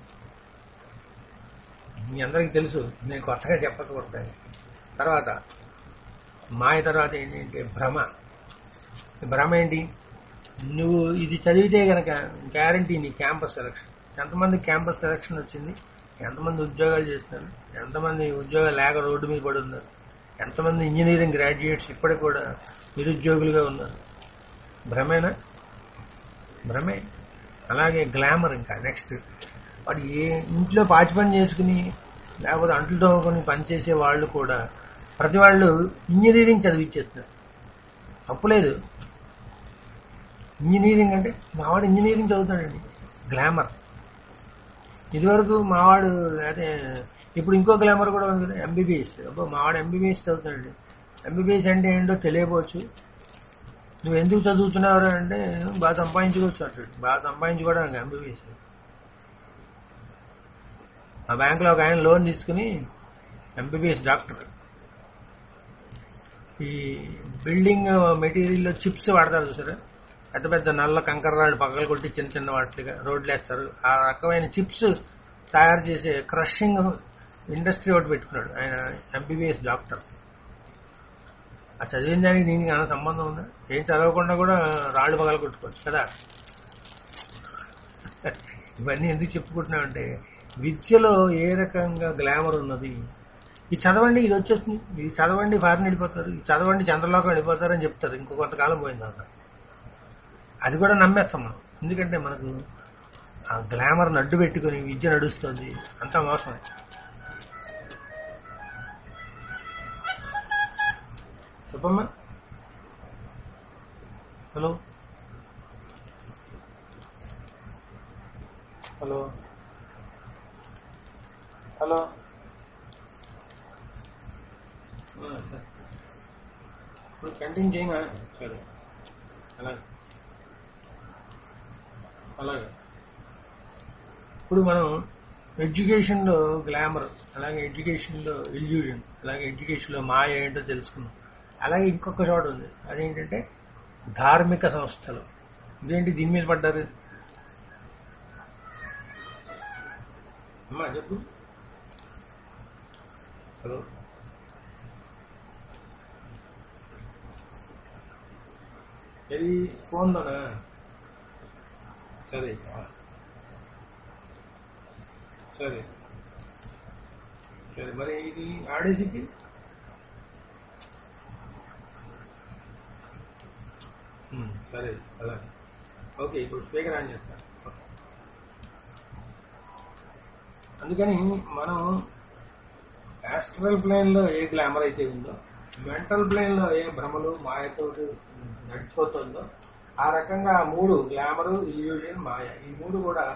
Speaker 2: మీ అందరికీ తెలుసు నేను కొత్తగా చెప్పకపోతాను తర్వాత మాయ తర్వాత ఏంటంటే భ్రమ ఈ భ్రమ ఏంటి నువ్వు ఇది చదివితే గనక గ్యారంటీ నీ క్యాంపస్ సెలక్షన్ ఎంతమంది క్యాంపస్ సెలక్షన్ వచ్చింది ఎంతమంది ఉద్యోగాలు చేస్తున్నారు ఎంతమంది ఉద్యోగాలు లేక రోడ్డు మీద పడి ఉన్నారు ఎంతమంది ఇంజనీరింగ్ గ్రాడ్యుయేట్స్ ఇప్పటికి కూడా నిరుద్యోగులుగా ఉన్నారు భ్రమేనా భ్రమే అలాగే గ్లామర్ ఇంకా నెక్స్ట్ వాడు ఏ ఇంట్లో పాచి పని చేసుకుని లేకపోతే అంట్లు తోముకొని పనిచేసే వాళ్ళు కూడా ప్రతి వాళ్ళు ఇంజనీరింగ్ చదివించేస్తున్నారు తప్పులేదు ఇంజనీరింగ్ అంటే మావాడు ఇంజనీరింగ్ చదువుతాడండి గ్లామర్ ఇదివరకు మావాడు అదే ఇప్పుడు ఇంకో గ్లామర్ కూడా ఉంది కదా ఎంబీబీఎస్ అబ్బో మావాడు ఎంబీబీఎస్ చదువుతాడండి ఎంబీబీఎస్ అంటే ఏంటో తెలియకపోవచ్చు నువ్వు ఎందుకు చదువుతున్నావు అంటే బాగా సంపాదించుకోవచ్చు అంటాడు బాగా సంపాదించుకోవడానికి ఎంబీబీఎస్ ఆ బ్యాంకులో ఒక ఆయన లోన్ తీసుకుని ఎంబీబీఎస్ డాక్టర్ ఈ బిల్డింగ్ మెటీరియల్లో చిప్స్ వాడతారు చూసారా పెద్ద పెద్ద నల్ల కంకర రాళ్ళు పక్కలు కొట్టి చిన్న చిన్న వాటిగా రోడ్లు వేస్తారు ఆ రకమైన చిప్స్ తయారు చేసే క్రషింగ్ ఇండస్ట్రీ ఒకటి పెట్టుకున్నాడు ఆయన ఎంబీబీఎస్ డాక్టర్ ఆ చదివిన దానికి దీనికి ఏమైనా సంబంధం ఉందా ఏం చదవకుండా కూడా రాళ్ళు పగల కొట్టుకోవచ్చు కదా ఇవన్నీ ఎందుకు చెప్పుకుంటున్నామంటే విద్యలో ఏ రకంగా గ్లామర్ ఉన్నది ఇది చదవండి ఇది వచ్చేస్తుంది ఇది చదవండి ఫారిన్ వెళ్ళిపోతారు ఇది చదవండి చంద్రలోకం వెళ్ళిపోతారు అని చెప్తారు ఇంకో కొంతకాలం పోయిన తర్వాత అది కూడా నమ్మేస్తాం మనం ఎందుకంటే మనకు ఆ గ్లామర్ నడ్డు పెట్టుకుని విద్య నడుస్తుంది అంతా మోసమే చెప్పమ్మా హలో హలో హలో ఆ, సరే. ఇప్పుడు కంటిన్యూ చేయమా సరే అలాగే అలాగే ఇప్పుడు మనం ఎడ్యుకేషన్లో గ్లామర్ అలాగే ఎడ్యుకేషన్లో ఇల్యూజన్ అలాగే ఎడ్యుకేషన్లో మాయ ఏంటో తెలుసుకున్నాం అలాగే ఇంకొక చోట ఉంది అదేంటంటే ధార్మిక సంస్థలు ఇదేంటి దీని మీద పడ్డారు అమ్మా చెప్పు హలో ఇది ఫోన్లోనా సరే ఆ. సరే సరే మరి ఇది ఆడేసికి ఉమ్, సరే అలాగే ఓకే ఇప్పుడు స్పీకర్ ఆన్ చేస్తాను ఓకే. అందుకని మనం యాస్ట్రల్ ప్లేన్ లో ఏ గ్లామర్ అయితే ఉందో మెంటల్ ప్లేన్ లో ఏ భ్రమలు మాయతో నడిచిపోతుందో ఆ రకంగా ఆ మూడు గ్లామర్ ఇల్యూషన్ మాయ ఈ మూడు కూడా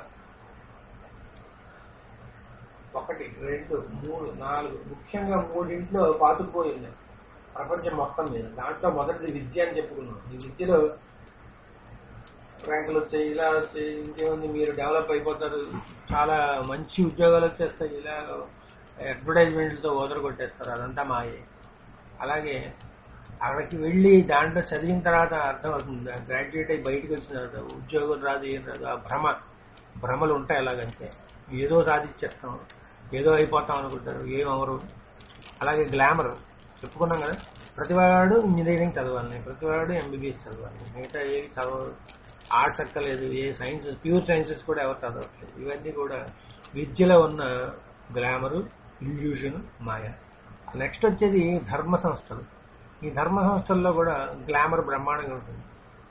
Speaker 2: ఒకటి రెండు మూడు నాలుగు ముఖ్యంగా మూడింట్లో పాతుకుపోయి ఉన్నాయి ప్రపంచం మొత్తం మీద దాంట్లో మొదటిది విద్య అని చెప్పుకున్నాం ఈ విద్యలో ర్యాంకులు వచ్చాయి ఇలా వచ్చాయి ఇంకేముంది మీరు డెవలప్ అయిపోతారు చాలా మంచి ఉద్యోగాలు వచ్చేస్తాయి ఇలా అడ్వర్టైజ్మెంట్లతో ఓదర కొట్టేస్తారు అదంతా మాయే అలాగే అక్కడికి వెళ్ళి దాంట్లో చదివిన తర్వాత అర్థం అవుతుంది గ్రాడ్యుయేట్ అయ్యి బయటకు వచ్చిన తర్వాత ఉద్యోగం రాదు ఏం రాదు ఆ భ్రమ భ్రమలు ఉంటాయి అలాగంటే ఏదో సాధించేస్తాం ఏదో అయిపోతాం అనుకుంటారు ఏం అవరు అలాగే గ్లామర్ చెప్పుకున్నాం కదా ప్రతివాడు ఇంజనీరింగ్ చదవాలి ప్రతివాడు ఎంబీబీఎస్ చదవాలి మిగతా ఏవి చదవరు ఆర్ట్స్ అక్కలేదు ఏ సైన్స్ ప్యూర్ సైన్సెస్ కూడా ఎవరు చదవట్లేదు ఇవన్నీ కూడా విద్యలో ఉన్న గ్లామరు ఇల్యూషన్ మాయ నెక్స్ట్ వచ్చేది ధర్మ సంస్థలు ఈ ధర్మ సంస్థల్లో కూడా గ్లామర్ బ్రహ్మాండంగా ఉంటుంది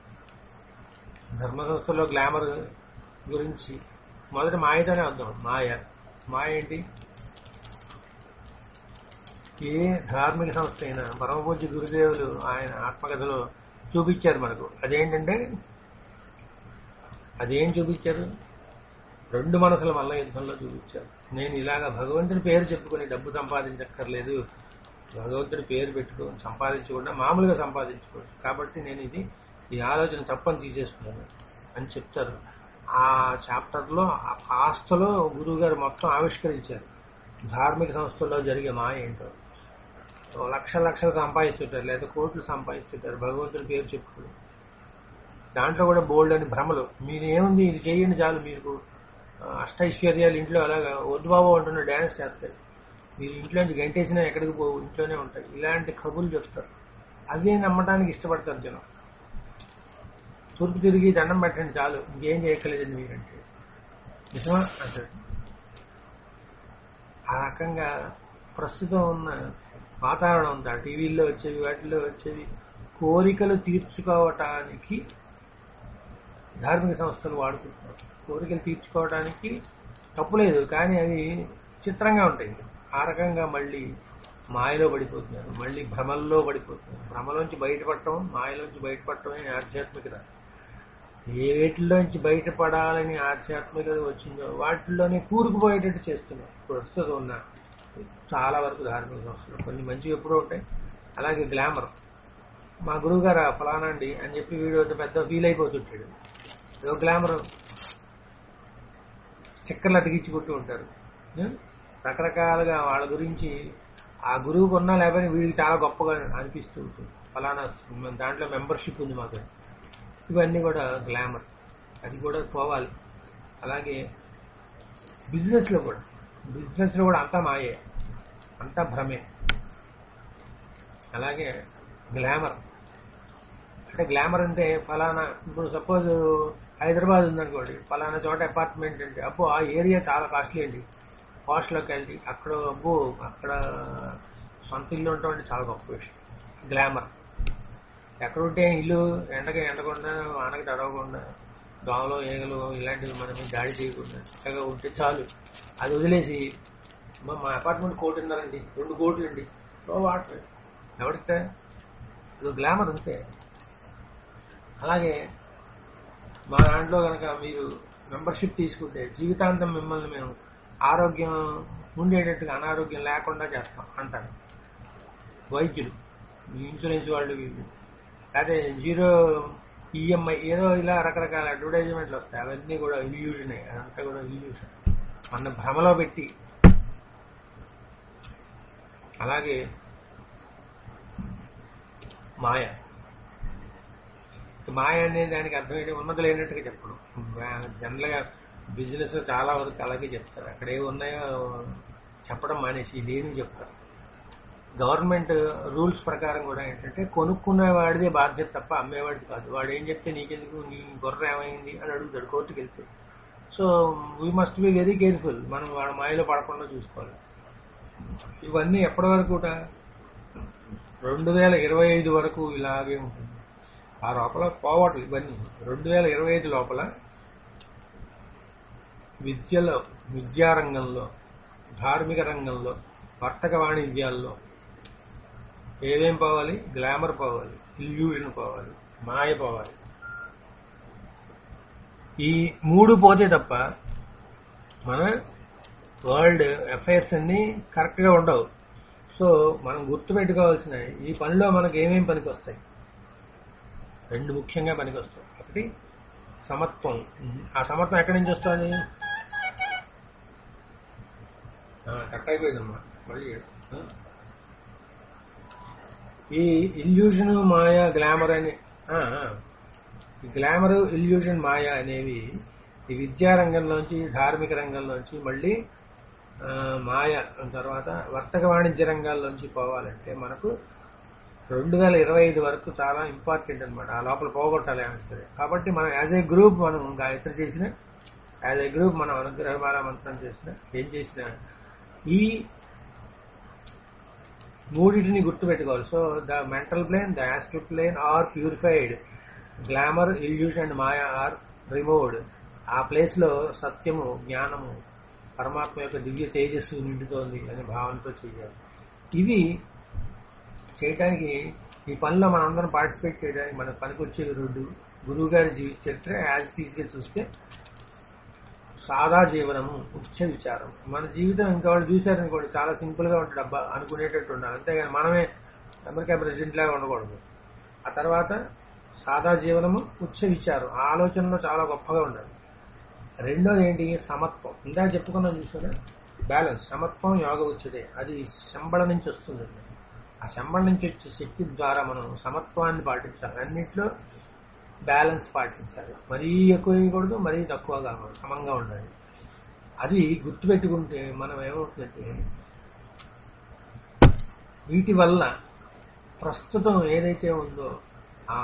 Speaker 2: ధర్మ సంస్థల్లో గ్లామర్ గురించి మొదట మాయతోనే వద్దాం మాయ మాయ ఏంటి ఏ ధార్మిక సంస్థ అయినా పరమపూజ్య గురుదేవులు ఆయన ఆత్మకథలో చూపించారు మనకు అదేంటంటే అదేం చూపించారు రెండు మనసుల మల్ల యుద్ధంలో చూపించారు నేను ఇలాగ భగవంతుని పేరు చెప్పుకొని డబ్బు సంపాదించక్కర్లేదు భగవంతుడి పేరు పెట్టుకొని సంపాదించకుండా మామూలుగా సంపాదించుకోవచ్చు కాబట్టి నేను ఇది ఈ ఆలోచన తప్పని తీసేసుకున్నాను అని చెప్తారు ఆ చాప్టర్లో ఆ కాస్తలో గురువు గారు మొత్తం ఆవిష్కరించారు ధార్మిక సంస్థల్లో జరిగే మాయ ఏంటో ఓ లక్షల లక్షలు సంపాదిస్తుంటారు లేదా కోట్లు సంపాదిస్తుంటారు భగవంతుడి పేరు చెప్పుకుని దాంట్లో కూడా బోల్డ్ అని భ్రమలు మీరు ఏముంది ఇది చేయండి చాలు మీకు ఆ, అష్టైశ్వర్యాలు ఇంట్లో అలాగా వద్దు బాబు అంటున్న డ్యాన్స్ చేస్తారు మీరు ఇంట్లోంచి గంటేసినా ఎక్కడికి పోవు ఇంట్లోనే ఉంటాయి ఇలాంటి కబుర్లు చెప్తారు అదే నమ్మడానికి ఇష్టపడతారు జనం తూర్పు తిరిగి దండం పెట్టండి చాలు ఇంకేం చేయక్కర్లేదండి మీరంటే నిజమా అంటాడు ఆ రకంగా ప్రస్తుతం ఉన్న వాతావరణం ఉంది ఆ టీవీల్లో వచ్చేవి వాటిల్లో వచ్చేవి కోరికలు తీర్చుకోవటానికి ధార్మిక సంస్థలు వాడుకుంటున్నారు కోరికలు తీర్చుకోవడానికి తప్పులేదు కానీ అవి చిత్రంగా ఉంటాయి ఆ రకంగా మళ్ళీ మాయలో పడిపోతున్నారు మళ్ళీ భ్రమల్లో పడిపోతున్నారు భ్రమలోంచి బయటపడటం మాయలోంచి బయటపడటమే ఆధ్యాత్మికత ఏ వేటిల్లోంచి బయటపడాలని ఆధ్యాత్మికత వచ్చిందో వాటిల్లోనే కూరుకుపోయేటట్టు చేస్తున్నారు ప్రస్తుతం ఉన్న చాలా వరకు ధార్మిక సంస్థలు కొన్ని మంచివి ఎప్పుడూ ఉంటాయి అలాగే గ్లామర్ మా గురువు గారు ఫలానా అండి అని చెప్పి వీడు ఒక పెద్ద ఫీల్ అయిపోతుంటాడు ఏదో గ్లామర్ చక్కర్లు అతికించుకుంటూ ఉంటారు ఉం? రకరకాలుగా వాళ్ళ గురించి ఆ గురువుకు ఉన్నా లేకపోతే వీడికి చాలా గొప్పగా అనిపిస్తూ ఉంటుంది ఫలానా దాంట్లో మెంబర్షిప్ ఉంది మాకు ఇవన్నీ కూడా గ్లామర్ అది కూడా పోవాలి అలాగే బిజినెస్లో కూడా బిజినెస్లో కూడా అంతా మాయే అంతా భ్రమే అలాగే గ్లామర్ అంటే గ్లామర్ అంటే ఫలానా ఇప్పుడు సపోజ్ హైదరాబాద్ ఉందనుకోండి ఫలానా చోట అపార్ట్మెంట్ అంటే అబ్బో ఆ ఏరియా చాలా కాస్ట్లీ అండి కాస్ట్ లొకాలిటీ అక్కడ అబ్బో అక్కడ సొంత ఇల్లు ఉండటం అంటే చాలా గొప్ప విషయం గ్లామర్ ఎక్కడ ఉంటే ఇల్లు ఎండకి ఎండకుండా వానకి తడవకుండా దోమలు ఏగలు ఇలాంటివి మన మీద దాడి చేయకుండా చక్కగా ఉంటే చాలు అది వదిలేసి "అమ్మా, మా అపార్ట్మెంట్ కోటిన్నరండి రెండు కోట్లు అండి సో వాటర్ ఎవరిస్తే ఇది గ్లామర్ అంతే అలాగే మా దాంట్లో కనుక మీరు మెంబర్షిప్ తీసుకుంటే జీవితాంతం మిమ్మల్ని మేము ఆరోగ్యం ఉండేటట్టుగా అనారోగ్యం లేకుండా చేస్తాం అంటారు వైద్యులు ఈ ఇన్సూరెన్స్ వాళ్ళు వీళ్ళు అదే జీరో ఈఎంఐ ఏదో ఇలా రకరకాల అడ్వర్టైజ్మెంట్లు వస్తాయి అవన్నీ కూడా ఇల్యూషనే అదంతా కూడా ఇల్యూషన్ మన భ్రమలో పెట్టి అలాగే మాయ మాయ అనే దానికి అర్థం ఏంటి ఉన్నది లేనట్టుగా చెప్పడం జనరల్ గా బిజినెస్ చాలా వరకు అలాగే చెప్తారు అక్కడ ఏవి ఉన్నాయో చెప్పడం మానేసి లేని చెప్తారు గవర్నమెంట్ రూల్స్ ప్రకారం కూడా ఏంటంటే కొనుక్కునే వాడిదే బాధ్యత తప్ప అమ్మేవాడిది కాదు వాడు ఏం చెప్తే నీకెందుకు నీ గొర్రె ఏమైంది అని అడుగుతాడు కోర్టుకి వెళ్తే so we must be very careful మనం వాడి మాయలో పడకుండా చూసుకోవాలి ఇవన్నీ ఎప్పటి వరకు కూడా రెండు వేల ఇరవై ఐదు వరకు ఇలాగే ఉంటుంది ఆ లోపల పోవట్లు ఇవన్నీ రెండు వేల ఇరవై ఐదు లోపల విద్యలో విద్యారంగంలో ధార్మిక రంగంలో వర్తక వాణిజ్యాల్లో ఏదేం పోవాలి గ్లామర్ పోవాలి ఇల్యూషన్ పోవాలి మాయ పోవాలి ఈ మూడు పోతే తప్ప మన వరల్డ్ అఫైర్స్ అన్ని కరెక్ట్ గా ఉండవు సో మనం గుర్తుపెట్టుకోవాల్సిన ఈ పనిలో మనకు ఏమేం పనికి వస్తాయి రెండు ముఖ్యంగా పనికి వస్తాయి ఒకటి సమత్వం ఆ సమత్వం ఎక్కడి నుంచి వస్తుంది కరెక్ట్ అయిపోయిందమ్మా మళ్ళీ చేస్తా. ఆ. ఈ ఇల్యూషన్ మాయ గ్లామర్ అని ఆ, ఆ. ఈ గ్లామర్ ఇల్యూషన్ మాయ అనేవి ఈ విద్యా రంగంలోంచి ధార్మిక రంగంలోంచి మళ్ళీ ఆ, మాయ తర్వాత వర్తక వాణిజ్య రంగాల్లోంచి పోవాలంటే మనకు రెండు వేల ఇరవై ఐదు వరకు చాలా ఇంపార్టెంట్ అనమాట ఆ లోపల పోగొట్టాలి అనిపిస్తుంది కాబట్టి మనం యాజ్ ఏ గ్రూప్ మనం గాయత్రి చేసిన యాజ్ ఏ గ్రూప్ మనం అనుగ్రహ బాల మంత్రం చేసిన ఏం చేసినా ఈ మూడింటిని గుర్తుపెట్టుకోవాలి so the mental plane the astral plane are purified glamour illusion and maya are removed ఆ ప్లేస్ లో సత్యము జ్ఞానము పరమాత్మ యొక్క దివ్య తేజస్సు నిండుతోంది అనే భావనతో చేయాలి ఇవి చేయడానికి ఈ పనిలో మనం అందరం పార్టిసిపేట్ చేయడానికి మనకు పనికొచ్చే రెండు గురువు గారి జీవిత చరిత్ర యాజ్ టీస్గా చూస్తే సాదా జీవనము ఉచ్చ విచారం మన జీవితం ఇంకా వాళ్ళు చూశారనుకోండి చాలా సింపుల్ గా ఉంటుంది అబ్బా అనుకునేటట్టు ఉండాలి అంతేగాని మనమే అమెరికా ప్రెసిడెంట్ లాగా ఉండకూడదు ఆ తర్వాత సాదా జీవనము ఉచ్చ విచారం ఆ ఆలోచనలో చాలా గొప్పగా ఉండాలి రెండోది ఏంటి సమత్వం ఇందాక చెప్పుకున్నాం చూసారా బ్యాలెన్స్ సమత్వం యోగ ఉచ్చుదే అది శంబళ నుంచి వస్తుంది ఆ శంబళ నుంచి వచ్చే శక్తి ద్వారా మనం సమత్వాన్ని పాటించాలి అన్నిట్లో బ్యాలెన్స్ పాటించాలి మరీ ఎక్కువ వేయకూడదు మరీ తక్కువ కాకూడదు సమంగా ఉండాలి అది గుర్తుపెట్టుకుంటే మనం ఏమవుతుందంటే వీటి వల్ల ప్రస్తుతం ఏదైతే ఉందో ఆ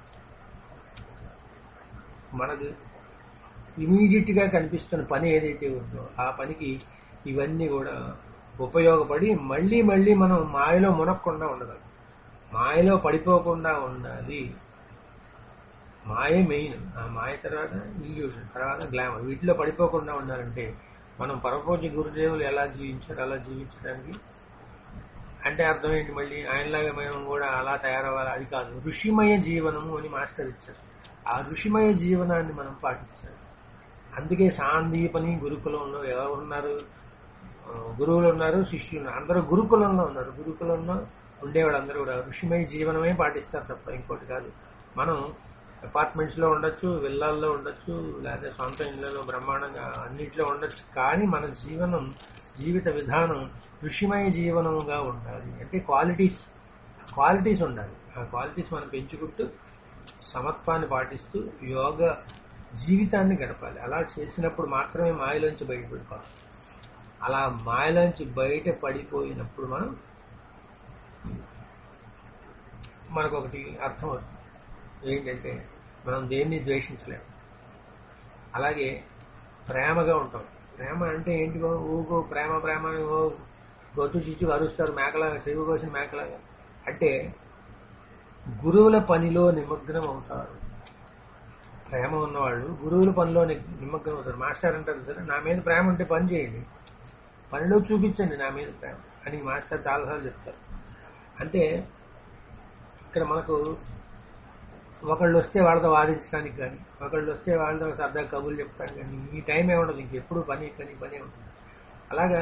Speaker 2: మనది ఇమీడియట్ గా కనిపిస్తున్న పని ఏదైతే ఉందో ఆ పనికి ఇవన్నీ కూడా ఉపయోగపడి మళ్ళీ మళ్ళీ మనం మాయలో మునక్కుండా ఉండగలం మాయలో పడిపోకుండా ఉండాలి మాయే మెయిన్ ఆ మాయ తర్వాత ఇల్యూషన్ తర్వాత గ్లామర్ వీటిలో పడిపోకుండా ఉండాలంటే మనం పరపోజ గురుదేవులు ఎలా జీవించారు అలా జీవించడానికి అంటే అర్థం ఏంటి మళ్ళీ ఆయనలాగా మేము కూడా అలా తయారవ్వాలి అది కాదు ఋషిమయ జీవనము అని మాస్టర్ ఇచ్చారు ఆ ఋషిమయ జీవనాన్ని మనం పాటించాలి అందుకే సాందీపని గురుకులంలో ఎవరు ఉన్నారు ఆ, గురువులు ఉన్నారు శిష్యులు ఉన్నారు అందరూ గురుకులంలో ఉన్నారు గురుకులంలో ఉండేవాడు అందరూ కూడా ఋషిమయ జీవనమే పాటిస్తారు తప్ప ఇంకోటి కాదు మనం అపార్ట్మెంట్స్ లో ఉండొచ్చు విల్లాల్లో ఉండొచ్చు లేదా సొంత ఇళ్లలో బ్రహ్మాండంగా అన్నింటిలో ఉండొచ్చు కానీ మన జీవనం జీవిత విధానం ఋషిమయ జీవనముగా ఉండాలి అంటే క్వాలిటీస్ క్వాలిటీస్ ఉండాలి ఆ క్వాలిటీస్ మనం పెంచుకుంటూ సమత్వాన్ని పాటిస్తూ యోగ జీవితాన్ని గడపాలి అలా చేసినప్పుడు మాత్రమే మాయలోంచి బయటపడుకోవాలి అలా మాయలోంచి బయట పడిపోయినప్పుడు మనం మనకు ఒకటి అర్థం అవుతుంది ఏంటంటే మనం దేన్ని ద్వేషించలేము అలాగే ప్రేమగా ఉంటాం ప్రేమ అంటే ఏంటి బాబు? ఊకో ప్రేమ ప్రేమ అని ఓ గొంతు చిచ్చు అరుస్తారు మేకలాగా చెవి కోసిన మేకలాగా అంటే గురువుల పనిలో నిమగ్నం అవుతారు ప్రేమ ఉన్నవాళ్ళు గురువుల పనిలో ని- నిమగ్నం అవుతారు మాస్టర్ అంటారు సరే నా మీద ప్రేమ ఉంటే పని చేయండి పనిలో చూపించండి నా మీద ప్రేమ అని మాస్టర్ చాలాసార్లు చెప్తారు అంటే ఇక్కడ మనకు ఒకళ్ళు వస్తే వాళ్ళతో వాదించడానికి కానీ ఒకళ్ళు వస్తే వాళ్ళతో సరదా కబుర్లు చెప్పడానికి కానీ ఈ టైం ఏముండదు ఇంకెప్పుడు పని పని పని ఉంటుంది అలాగా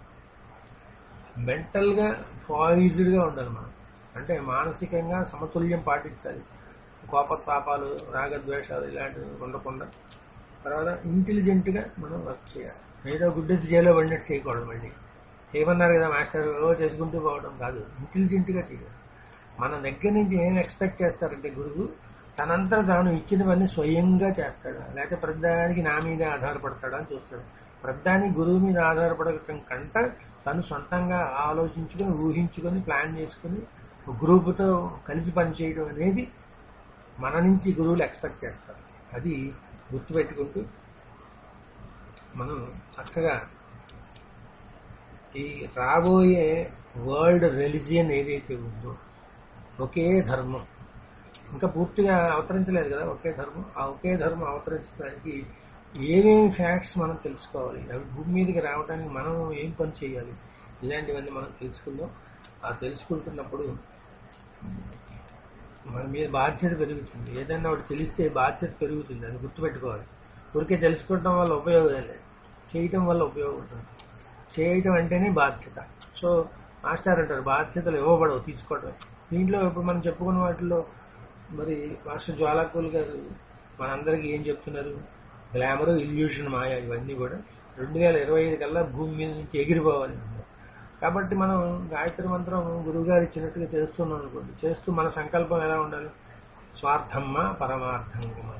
Speaker 2: మెంటల్గా పాయిజ్డ్గా ఉండాలి మనం అంటే మానసికంగా సమతుల్యం పాటించాలి కోపతాపాలు రాగద్వేషాలు ఇలాంటివి ఉండకుండా తర్వాత ఇంటెలిజెంట్గా మనం వర్క్ చేయాలి ఏదో గుడ్డెత్తి జైల్లో పడినట్టు చేయకూడదు మళ్ళీ ఏమన్నారు కదా మాస్టర్ ఏవో చేసుకుంటూ పోవడం కాదు ఇంటెలిజెంట్గా చేయాలి మన దగ్గర నుంచి ఏం ఎక్స్పెక్ట్ చేస్తారంటే గురువు తనంతా తాను ఇచ్చినవన్నీ స్వయంగా చేస్తాడా లేకపోతే ప్రతిదానికి నా మీద ఆధారపడతాడా అని చూస్తాడు ప్రతిదానికి గురువు మీద ఆధారపడటం కంట తను సొంతంగా ఆలోచించుకొని ఊహించుకొని ప్లాన్ చేసుకుని గ్రూపుతో కలిసి పనిచేయడం అనేది మన నుంచి గురువులు ఎక్స్పెక్ట్ చేస్తారు అది గుర్తుపెట్టుకుంటూ మనం చక్కగా ఈ రాబోయే వరల్డ్ రిలిజియన్ ఏదైతే ఉందో ఒకే ధర్మం ఇంకా పూర్తిగా అవతరించలేదు కదా ఒకే ధర్మం ఆ ఒకే ధర్మం అవతరించడానికి ఏమేమి ఫ్యాక్ట్స్ మనం తెలుసుకోవాలి అవి భూమి మీదకి రావడానికి మనం ఏం పని చేయాలి ఇలాంటివన్నీ మనం తెలుసుకుందాం ఆ తెలుసుకుంటున్నప్పుడు మన మీద బాధ్యత పెరుగుతుంది ఏదైనా ఒకటి తెలిస్తే బాధ్యత పెరుగుతుంది అది గుర్తుపెట్టుకోవాలి ఊరికే తెలుసుకోవడం వల్ల ఉపయోగం లేదు చేయటం వల్ల ఉపయోగం ఉంటుంది చేయటం అంటేనే బాధ్యత సో మాస్టర్ అంటారు బాధ్యతలు ఇవ్వబడవు తీసుకోవడం దీంట్లో ఇప్పుడు మనం చెప్పుకున్న వాటిలో మరి మాస్టర్ జ్వాలాకూల్ గారు మనందరికీ ఏం చెప్తున్నారు గ్లామర్ ఇల్యూషన్ మాయ ఇవన్నీ కూడా రెండు వేల ఇరవై ఐదు కల్లా భూమి మీద నుంచి ఎగిరిపోవాలి అన్నారు. కాబట్టి మనం గాయత్రి మంత్రం గురువుగారు ఇచ్చినట్టుగా చేస్తున్నాం అనుకోండి చేస్తూ మన సంకల్పం ఎలా ఉండాలి స్వార్థమ్మా పరమార్థంగా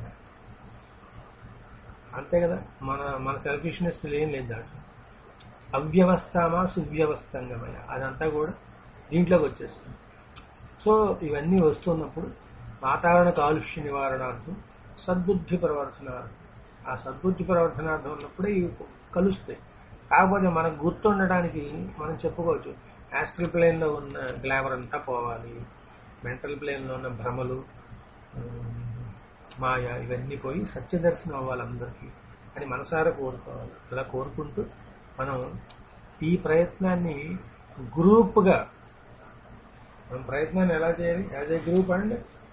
Speaker 2: అంతే కదా మన మన సెల్ఫిష్నెస్ ఏం లేదు దాంట్లో అవ్యవస్థమా సువ్యవస్థంగమయ అదంతా కూడా దీంట్లోకి వచ్చేస్తుంది సో ఇవన్నీ వస్తున్నప్పుడు వాతావరణ కాలుష్య నివారణార్థం సద్బుద్ధి ప్రవర్తనార్థం ఆ సద్బుద్ధి ప్రవర్తనార్థం ఉన్నప్పుడే ఇవి కలుస్తాయి కాకపోతే మనకు గుర్తుండడానికి మనం చెప్పుకోవచ్చు యాస్ట్రల్ ప్లేన్ లో ఉన్న గ్లామర్ అంతా పోవాలి మెంటల్ ప్లేన్ లో ఉన్న భ్రమలు ఉమ్, మాయ ఇవన్నీ పోయి సత్యదర్శనం అవ్వాలి అందరికీ అని మనసారా కోరుకోవాలి అలా కోరుకుంటూ మనం ఈ ప్రయత్నాన్ని గ్రూప్గా మనం ప్రయత్నాన్ని ఎలా చేయాలి as a group and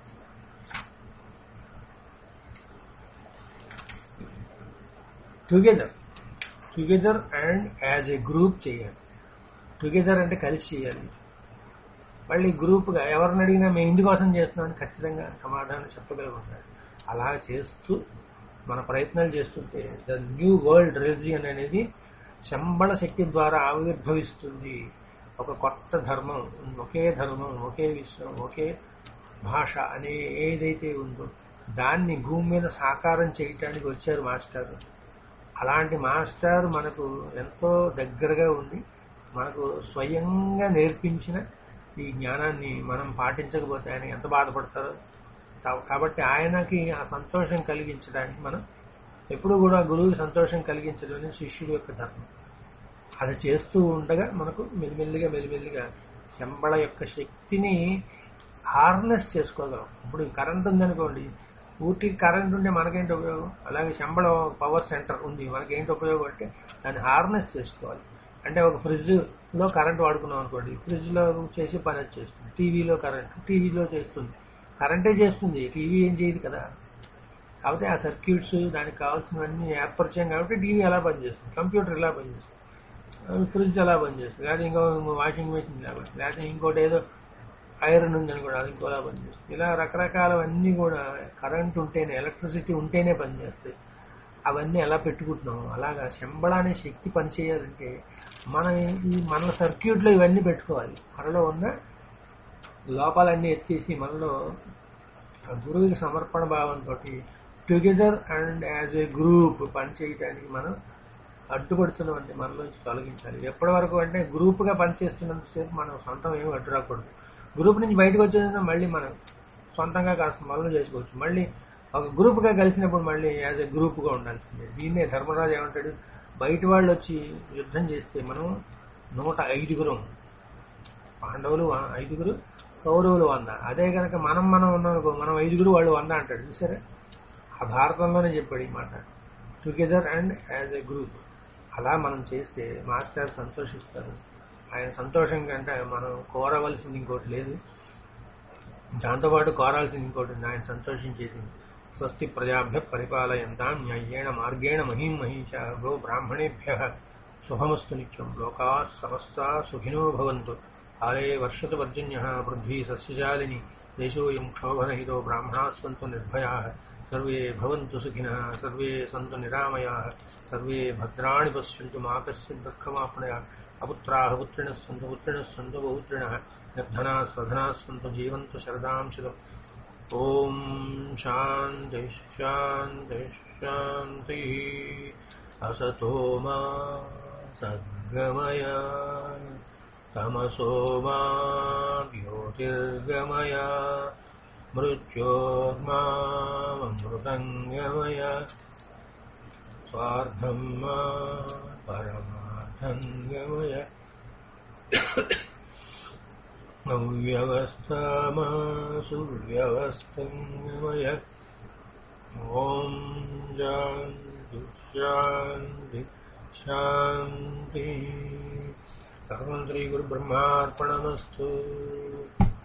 Speaker 2: together together and as a group చేయాలి టుగెదర్ అంటే కలిసి చేయాలి మళ్ళీ గ్రూప్గా ఎవరిని అడిగినా మేము ఇంటి కోసం చేస్తున్నామని ఖచ్చితంగా సమాధానం చెప్పగలుగుతారు అలా చేస్తూ మన ప్రయత్నాలు చేస్తుంటే ద న్యూ వరల్డ్ రిలిజియన్ అనేది శంబళ శక్తి ద్వారా ఆవిర్భవిస్తుంది ఒక కొత్త ధర్మం ఒకే ధర్మం ఒకే విశ్వం ఒకే భాష అనే ఏదైతే ఉందో దాన్ని భూమి మీద సాకారం చేయటానికి వచ్చారు మాస్టర్ అలాంటి మాస్టర్ మనకు ఎంతో దగ్గరగా ఉండి మనకు స్వయంగా నేర్పించిన ఈ జ్ఞానాన్ని మనం పాటించకపోతే ఆయన ఎంత బాధపడతారో కా- కాబట్టి ఆయనకి ఆ సంతోషం కలిగించడానికి మనం ఎప్పుడు కూడా గురువుకి సంతోషం కలిగించడం అనేది శిష్యుడి యొక్క ధర్మం అది చేస్తూ ఉండగా మనకు మెల్లిమెల్లిగా మెల్లిమెల్లిగా శంబళ యొక్క శక్తిని హార్నెస్ చేసుకోగలం ఇప్పుడు కరెంట్ ఉందనుకోండి పూర్తి కరెంట్ ఉంటే మనకేంటి ఉపయోగం అలాగే శంబళ పవర్ సెంటర్ ఉంది మనకేంటి ఉపయోగం అంటే దాన్ని హార్నెస్ చేసుకోవాలి అంటే ఒక ఫ్రిడ్జ్ లో కరెంట్ వాడుకున్నాం అనుకోండి ఫ్రిడ్జ్ లో చేసి పని అది చేస్తుంది టీవీలో కరెంట్ టీవీలో చేస్తుంది కరెంటే చేస్తుంది టీవీ ఏం చేయదు కదా కాబట్టి ఆ సర్క్యూట్స్ దానికి కావాల్సినవన్నీ ఏర్పరిచాం కాబట్టి టీవీ ఎలా పనిచేస్తుంది కంప్యూటర్ ఎలా పనిచేస్తుంది ఫ్రిడ్జ్ ఎలా పనిచేస్తుంది లేదా ఇంకో వాషింగ్ మెషిన్ ఎలా పనిచేస్తుంది లేకపోతే ఇంకోటి ఏదో ఐరన్ ఉందని కూడా అది ఇంకోలా పనిచేస్తుంది ఇలా రకరకాలవన్నీ కూడా కరెంట్ ఉంటేనే ఎలక్ట్రిసిటీ ఉంటేనే పనిచేస్తాయి అవన్నీ ఎలా పెట్టుకుంటున్నాం అలాగా శంబళ అనే శక్తి పనిచేయాలంటే మన ఈ మన సర్క్యూట్లో ఇవన్నీ పెట్టుకోవాలి మనలో ఉన్న లోపాలన్నీ ఎత్తేసి మనలో ఆ గురువుకి సమర్పణ భావంతో together and as a group పనిచేయడానికి మనం అడ్డుపడుతున్నవన్నీ మనలోంచి తొలగించాలి ఎప్పటి వరకు అంటే గ్రూప్గా పనిచేస్తున్నంతసేపు మనం సొంతం ఏమి అడ్డు రాకూడదు గ్రూప్ నుంచి బయటకు వచ్చేసిన మళ్ళీ మనం సొంతంగా కాస్త మొదలు చేసుకోవచ్చు మళ్ళీ ఒక గ్రూప్గా కలిసినప్పుడు మళ్ళీ యాజ్ ఎ గ్రూప్గా ఉండాల్సిందే దీన్నే ధర్మరాజు ఏమంటాడు బయట వాళ్ళు వచ్చి యుద్ధం చేస్తే మనం నూట ఐదుగురం పాండవులు వ- ఐదుగురు కౌరవులు వంద అదే కనుక మనం మనం ఉన్నామనుకో మనం ఐదుగురు వాళ్ళు వంద అంటాడు చూసారా ఆ భారతంలోనే చెప్పాడు ఈ మాట together and as a group అలా మనం చేస్తే మాస్టర్ సంతోషిస్తారు ఆయన సంతోషం కంటే మనం కోరవలసింది ఇంకోటి లేదు దాంతోపాటు కోరాల్సింది ఇంకోటి ఉంది ఆయన సంతోషించేది స్వస్తి ప్రజాభ్య పరిపాలయంతాం న్యాయేణ మార్గేణ మహీం మహిష గో బ్రాహ్మణేభ్య శుభమస్తు నిత్యం లోకా సమస్తా సుఖినో భవంతు కాలే వర్షతు పర్జన్య పృథ్వీ సస్యశాలిని దేశోయం క్షోభరహితో బ్రాహ్మణా సంతు నిర్భయా సర్వే భవంతు సుఖినः సర్వే సంతు నిరామయాः సర్వే భద్రాణి పశ్యంతు మా కశ్చిత్ దుఃఖమాప్నుయాత్ అపుత్రాः పుత్రిణः सन्तु पुत्रिणः सन्तु बहुत्रिणः निर्धनाः स्वधनाः सन्तु जीवन्तु शरदां शतम् ॐ शान्ति शान्ति शान्तिः असतो मा सद्गमय तमसो मा ज्योतिर्गमय मृत्योर्मामृतङ्गमय स्वार्थं मा परमार्थङ्गमय अव्यवस्थामा सुव्यवस्थङ्गमय ॐ शान्ति शान्ति शान्तिः सर्वं श्रीगुरुब्रह्मार्पणमस्तु